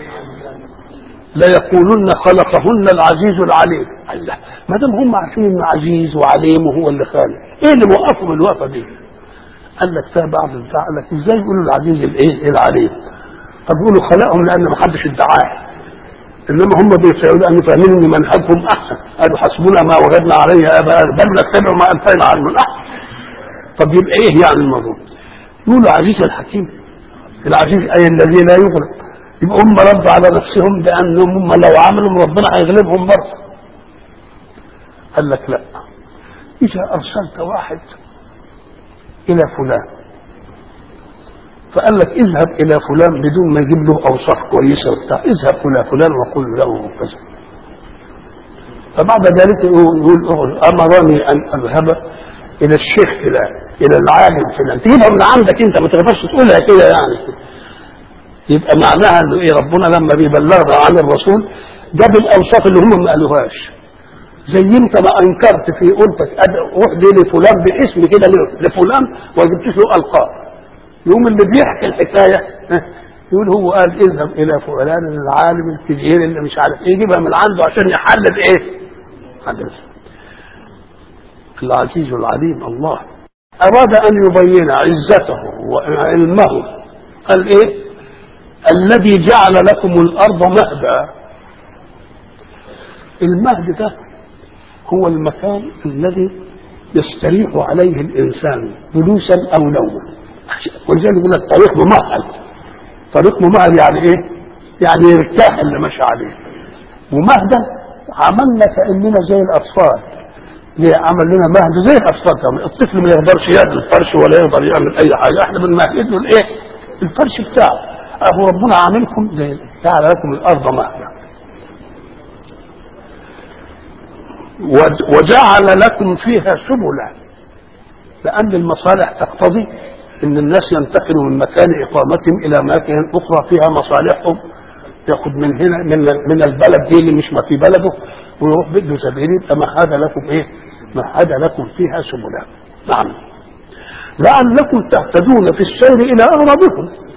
لا يقولن خلقهن العزيز العليم الله ما دام هم عارفين ان عزيز وعليم وهو اللي خالق ايه اللي موقفهم الوقفه دي؟ قال لك فيها بعض البتاع قال لك ازاي يقولوا العزيز الايه؟ العليم طب يقولوا خلقهم لان ما حدش ادعاه انما هم بيسألوا لان فاهمين ان منهجهم احسن قالوا حسبنا ما وجدنا عليه اباءنا بل نتبع ما الفينا عنه الاحسن طب يبقى ايه يعني الموضوع؟ يقولوا عزيز الحكيم العزيز اي الذي لا يغلب يبقى هم ردوا على نفسهم بانهم هم لو عملوا ربنا هيغلبهم برضه قال لك لا اذا ارسلت واحد الى فلان فقال لك اذهب الى فلان بدون ما يجيب له اوصاف كويسه وبتاع اذهب الى فلان وقل له كذا فبعد ذلك يقول امرني ان اذهب الى الشيخ فلان الى العالم فلان تجيبها من عندك انت ما تقدرش تقولها كده يعني يبقى معناها انه ايه ربنا لما بيبلغنا عن الرسول جاب الاوصاف اللي هم ما قالوهاش زي انت ما انكرت في قلتك روح دي لفلان باسم كده لفلان وجبت له القاب يوم اللي بيحكي الحكايه ها، يقول هو قال اذهب الى فلان العالم الكبير اللي مش عارف ايه يجيبها من عنده عشان يحلل ايه؟ حدث العزيز العليم الله اراد ان يبين عزته وعلمه قال ايه؟ الذي جعل لكم الارض مهدا المهد ده هو المكان الذي يستريح عليه الانسان جلوسا او نوما ولذلك يقول لك طريق ممهد طريق ممهد يعني ايه؟ يعني يرتاح اللي ماشي عليه ومهدا عملنا كاننا زي الاطفال ليه عمل لنا مهد زي الاطفال كمان الطفل ما يقدرش يعمل الفرش ولا يقدر يعمل اي حاجه احنا بنمهد له الايه؟ الفرش بتاعه اهو ربنا عاملكم زي جعل لكم الارض مهدا وجعل لكم فيها سبلا لان المصالح تقتضي ان الناس ينتقلوا من مكان اقامتهم الى اماكن اخرى فيها مصالحهم ياخذ من هنا من من البلد دي اللي مش ما في بلده ويروح بده سبيل يبقى مهد لكم ايه؟ مهد لكم فيها سبلا نعم لعلكم تهتدون في السير الى اغراضكم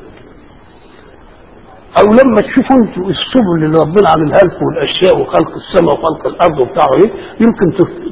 او لما تشوفوا انتوا السبل اللي ربنا عاملها لكم والاشياء وخلق السماء وخلق الارض وبتاعه ايه يمكن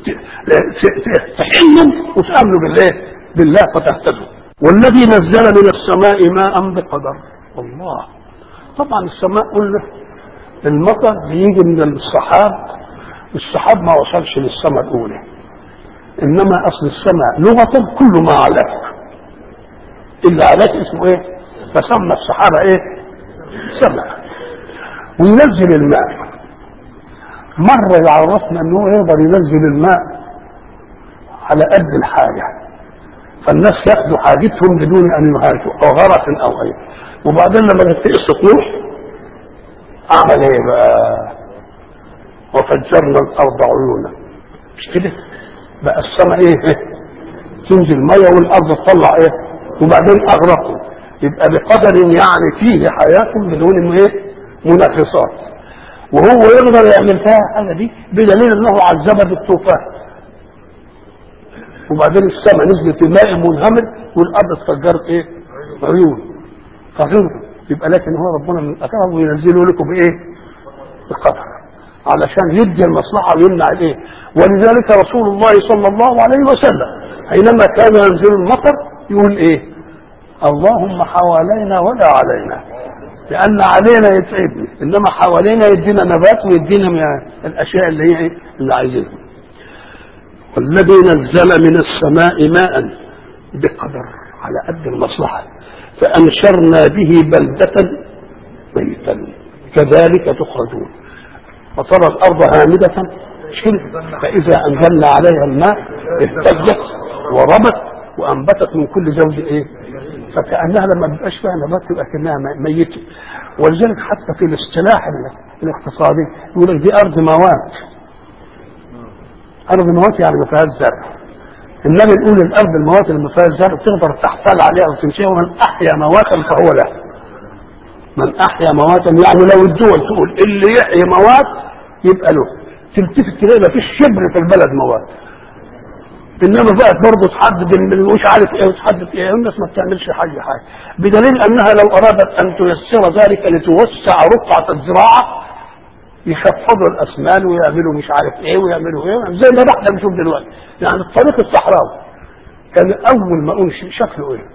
تحلم وتامنوا بالله بالله فتهتدوا والذي نزل من السماء ماء بقدر الله طبعا السماء قلنا المطر بيجي من السحاب السحاب ما وصلش للسماء الاولى انما اصل السماء لغه كل ما علاك اللي علاك اسمه ايه فسمى السحابه ايه سماء وينزل الماء مرة يعرفنا انه يقدر ينزل الماء على قد الحاجة فالناس ياخدوا حاجتهم بدون ان يهاجوا او غرق او اي وبعدين لما تتقي السطوح اعمل ايه بقى وفجرنا الارض عيونا مش كده بقى السماء ايه تنزل ميه والارض تطلع ايه وبعدين اغرقوا يبقى بقدر يعني فيه حياة بدون انه ايه منافسات وهو يقدر يعمل فيها الحاجه دي بدليل انه عذبها بالطوفان وبعدين السماء نزلت الماء منهمر والارض اتفجرت ايه؟ عيون فغيره يبقى لكن هو ربنا من اكرم وينزله لكم بايه؟ بقدر علشان يدي المصلحه ويمنع الايه؟ ولذلك رسول الله صلى الله عليه وسلم حينما كان ينزل المطر يقول ايه؟ اللهم حوالينا ولا علينا لان علينا يتعبني انما حوالينا يدينا نبات ويدينا من الاشياء اللي هي إيه؟ اللي عايزينها والذي نزل من السماء ماء بقدر على قد المصلحه فانشرنا به بلده ميتا كذلك تخرجون وترى الارض هامده مش كده؟ فاذا انزلنا عليها الماء اهتزت وربت وانبتت من كل زوج ايه فكانها لما بيبقاش فيها نبات تبقى كانها ميته ولذلك حتى في الاصطلاح الاقتصادي يقول لك دي ارض موات ارض موات يعني ما فيهاش زرع النبي يقول الارض الموات اللي ما فيهاش زرع تقدر تحتال عليها وتنشئها ومن احيا مواتا فهو له من احيا مواتا يعني لو الدول تقول اللي يحيي موات يبقى له تلتفت تلاقي ما فيش شبر في البلد موات انما بقت برضه تحدد اللي مش عارف ايه وتحدد ايه الناس ما بتعملش حاجه حاجه بدليل انها لو ارادت ان تيسر ذلك لتوسع رقعه الزراعه يخفضوا الاسنان ويعملوا مش عارف ايه ويعملوا ايه زي ما احنا بنشوف دلوقتي يعني الطريق الصحراوي كان اول ما انشئ شكله ايه؟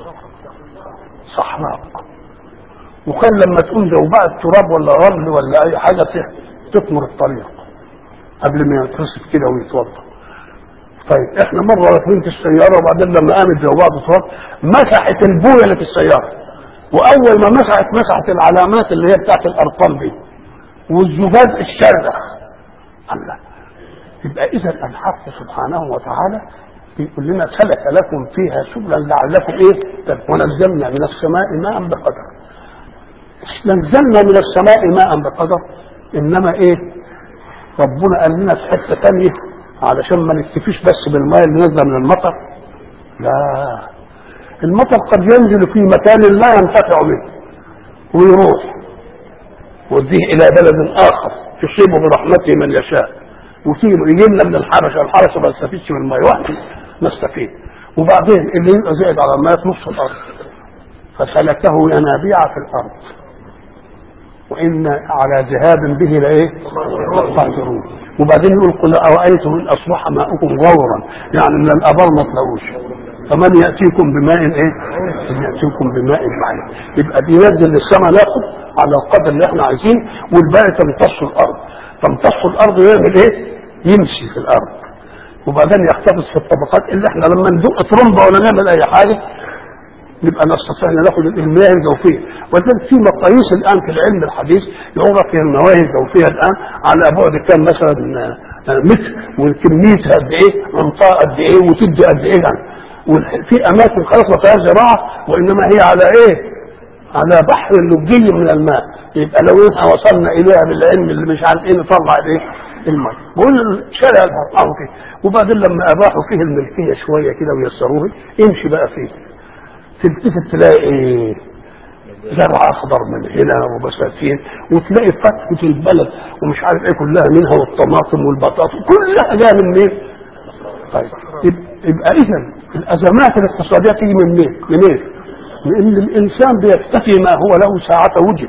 صحراء وكان لما تقوم لو بقى تراب ولا رمل ولا اي حاجه تطمر الطريق قبل ما يترصف كده ويتوضا طيب احنا مره راكبين في السياره وبعدين لما قامت زي بعض تراب مسحت البويه اللي في السياره واول ما مسحت مسحت العلامات اللي هي بتاعت الارقام دي والزجاج الشرخ الله يبقى اذا الحق سبحانه وتعالى بيقول لنا سلك لكم فيها سبلا لعلكم ايه ونزلنا من السماء ماء بقدر نزلنا من السماء ماء بقدر انما ايه ربنا قال لنا في حته ثانيه علشان ما نكتفيش بس بالماء اللي نازله من المطر لا المطر قد ينزل في مكان لا ينتفع منه ويروح يوديه الى بلد اخر تصيب برحمته من يشاء ويجي لنا من الحرشه الحرشه ما يستفيدش من الماء وحده نستفيد وبعدين اللي يبقى زائد على الماء في نص الارض فسلكه ينابيع في الارض وان على ذهاب به لايه؟ قادرون وبعدين يقول قل ارايتم ان اصبح ماؤكم غورا يعني من الابار ما تلاقوش فمن ياتيكم بماء ايه؟ من ياتيكم بماء معين يبقى بينزل للسماء ناخد على القدر اللي احنا عايزين والباقي تمتص الارض تمتص الارض ويعمل ايه؟ يمشي في الارض وبعدين يحتفظ في الطبقات اللي احنا لما ندق ترمبه ولا نعمل اي حاجه نبقى نستطيع ان ناخد المياه الجوفيه ولذلك في مقاييس الان في العلم الحديث يعرف فيها المياه الجوفيه الان على بعد كام مثلا متر وكميتها قد ايه منطقه قد ايه وتدي قد ايه يعني وفي اماكن خلاص ما فيهاش زراعه وانما هي على ايه؟ على بحر لجي من الماء يبقى لو احنا وصلنا اليها بالعلم اللي مش عارف ايه نطلع الايه؟ الماء بقول شارع الارقام فيه وبعدين لما اباحوا فيه الملكيه شويه كده ويسروه امشي بقى فيه تلتفت تلاقي ايه زرع اخضر من هنا وبساتين وتلاقي فتحة البلد ومش عارف ايه كلها منها والطماطم والبطاطا كلها جايه من مين؟ طيب يبقى اذا الازمات الاقتصاديه تيجي من مين؟ منين؟ من ان الانسان بيكتفي ما هو له ساعة وجد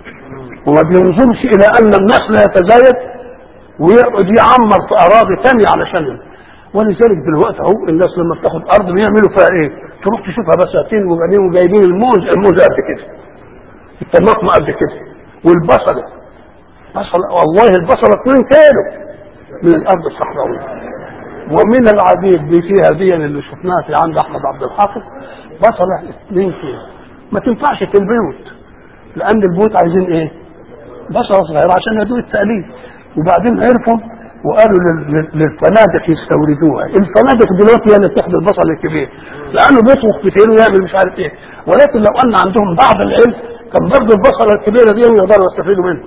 وما بينظرش الى ان النسل يتزايد ويقعد يعمر في اراضي ثانيه علشان ولذلك دلوقتي اهو الناس لما بتاخد ارض بيعملوا فيها ايه؟ تروح تشوفها بساتين وبعدين وجايبين الموز الموز قد كده الطماطم قد كده والبصله بصل والله البصله 2 كيلو من الارض الصحراويه ومن العجيب دي فيها دي اللي شفناها في عند احمد عبد الحافظ بصله 2 كيلو ما تنفعش في البيوت لان البيوت عايزين ايه؟ بصله صغيره عشان يدوق التقليد وبعدين عرفوا وقالوا للفنادق يستوردوها الفنادق دلوقتي هي اللي بتاخد البصل الكبير لانه بيطبخ كتير ويعمل مش عارف ايه ولكن لو ان عندهم بعض العلم كان برضه البصله الكبيره دي يقدروا يستفيدوا منها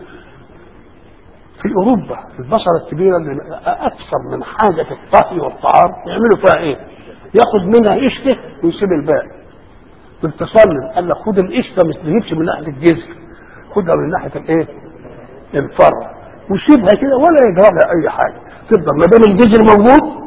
في اوروبا البصله الكبيره اللي اكثر من حاجه في الطهي والطعام يعملوا فيها ايه؟ ياخد منها قشطه ويسيب الباقي بالتصلب قال لك خد القشطه ما تجيبش من ناحيه الجذر خدها من ناحيه الايه؟ الفرع وسيبها كده ولا يجرى لها اي حاجه تفضل ما دام الجذر موجود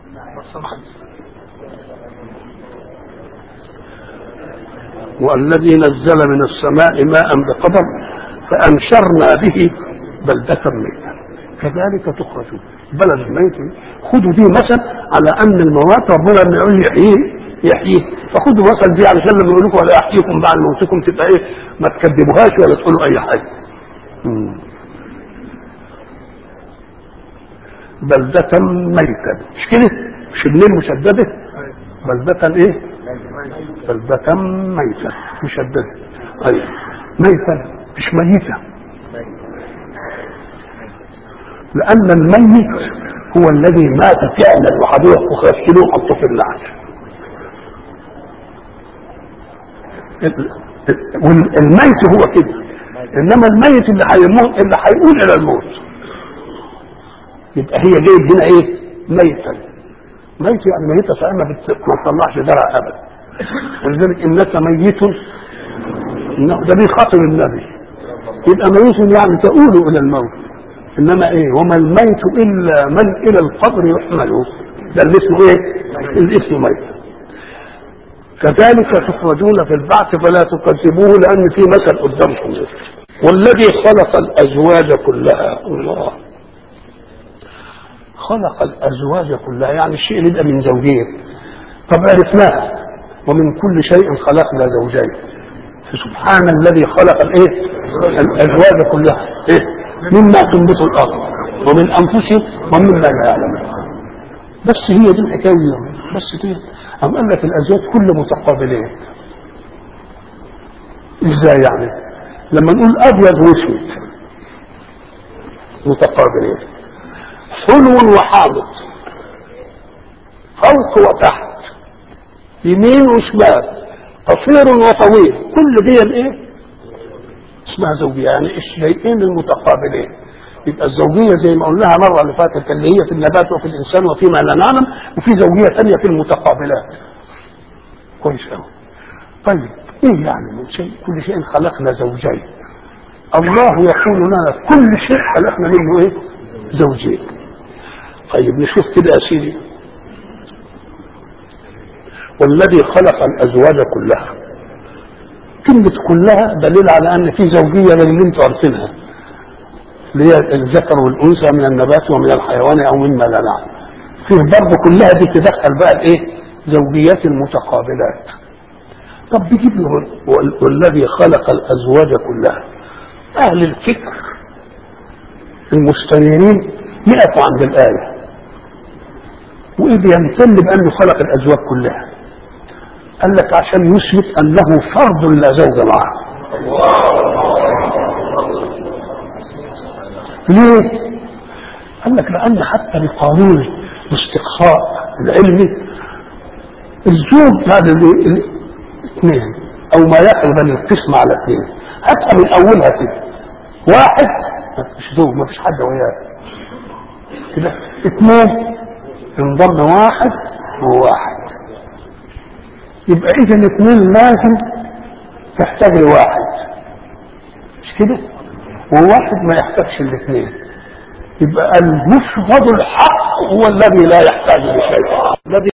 والذي نزل من السماء ماء بقدر فانشرنا به بلدة ميتا كذلك تخرجون بلد ميت خدوا دي مثل على ان الموات ربنا لما يقول يحييه يحييه فخدوا مثل دي علشان لما يقول لكم ولا يحييكم بعد موتكم تبقى ايه ما تكذبوهاش ولا تقولوا اي حاجه مم. بلدة ميتا مش كده مش الليل مشددة بلدة ايه بلدة ميتة مشددة ايوه ميتة مش ميتة لأن الميت هو الذي مات فعلا وحضوه وغسلوه وحطوه في النعش والميت هو كده انما الميت اللي هيموت اللي هيقول الى الموت يبقى هي جايب هنا ايه ميتا ميت يعني ميتة فعلا ما بت- ما تطلعش درع ابدا ولذلك انك ميت إنه ده بيخاطب النبي يبقى ميت يعني تؤول الى الموت انما ايه وما الميت الا من الى القبر يحمل ده اللي اسمه ايه الاسم ميت كذلك تخرجون في البعث فلا تكذبوه لان في مثل قدامكم والذي خلق الازواج كلها الله خلق الازواج كلها يعني الشيء اللي يبقى من زوجين طب عرفناها ومن كل شيء خلقنا زوجين فسبحان الذي خلق الايه الازواج كلها ايه مما تنبت الارض ومن انفسهم ومما لا يعلمون بس هي دي الحكايه بس كده أم قال لك الأزواج كل متقابلين إزاي يعني لما نقول أبيض وأسود متقابلين حلو وحامض فوق وتحت يمين وشمال قصير وطويل كل دي الايه اسمها زوجية يعني الشيئين المتقابلين يبقى الزوجية زي ما قلناها مرة اللي فاتت اللي هي في النبات وفي الإنسان وفيما لا نعلم وفي زوجية ثانية في المتقابلات كويس قوي طيب ايه يعني من شيء كل شيء خلقنا زوجين الله يقول لنا كل شيء خلقنا منه ايه زوجين طيب نشوف كده يا سيدي والذي خلق الازواج كلها كلمة كلها دليل على ان في زوجية من اللي انتوا عارفينها اللي هي الذكر والانثى من النبات ومن الحيوان او مما لا نعلم فيه برضه كلها دي تدخل بقى الايه زوجيات المتقابلات طب بيجيب له وال- والذي خلق الازواج كلها اهل الفكر المستنيرين يقفوا عند الايه وايه بيمتن بانه خلق الازواج كلها قال لك عشان يثبت انه فرد لا زوج معه ليه؟ قال لك لأن حتى بقانون الاستقصاء العلمي الزوج هذا الاثنين أو ما يقرب من القسم على اثنين حتى من أولها كده واحد مش زوج ما فيش حد وياه كده اثنين انضم واحد وواحد يبقى إذا الاثنين لازم تحتاج لواحد مش كده؟ وواحد ما يحتاجش الاثنين يبقى المفرد الحق هو الذي لا يحتاج لشيء الذي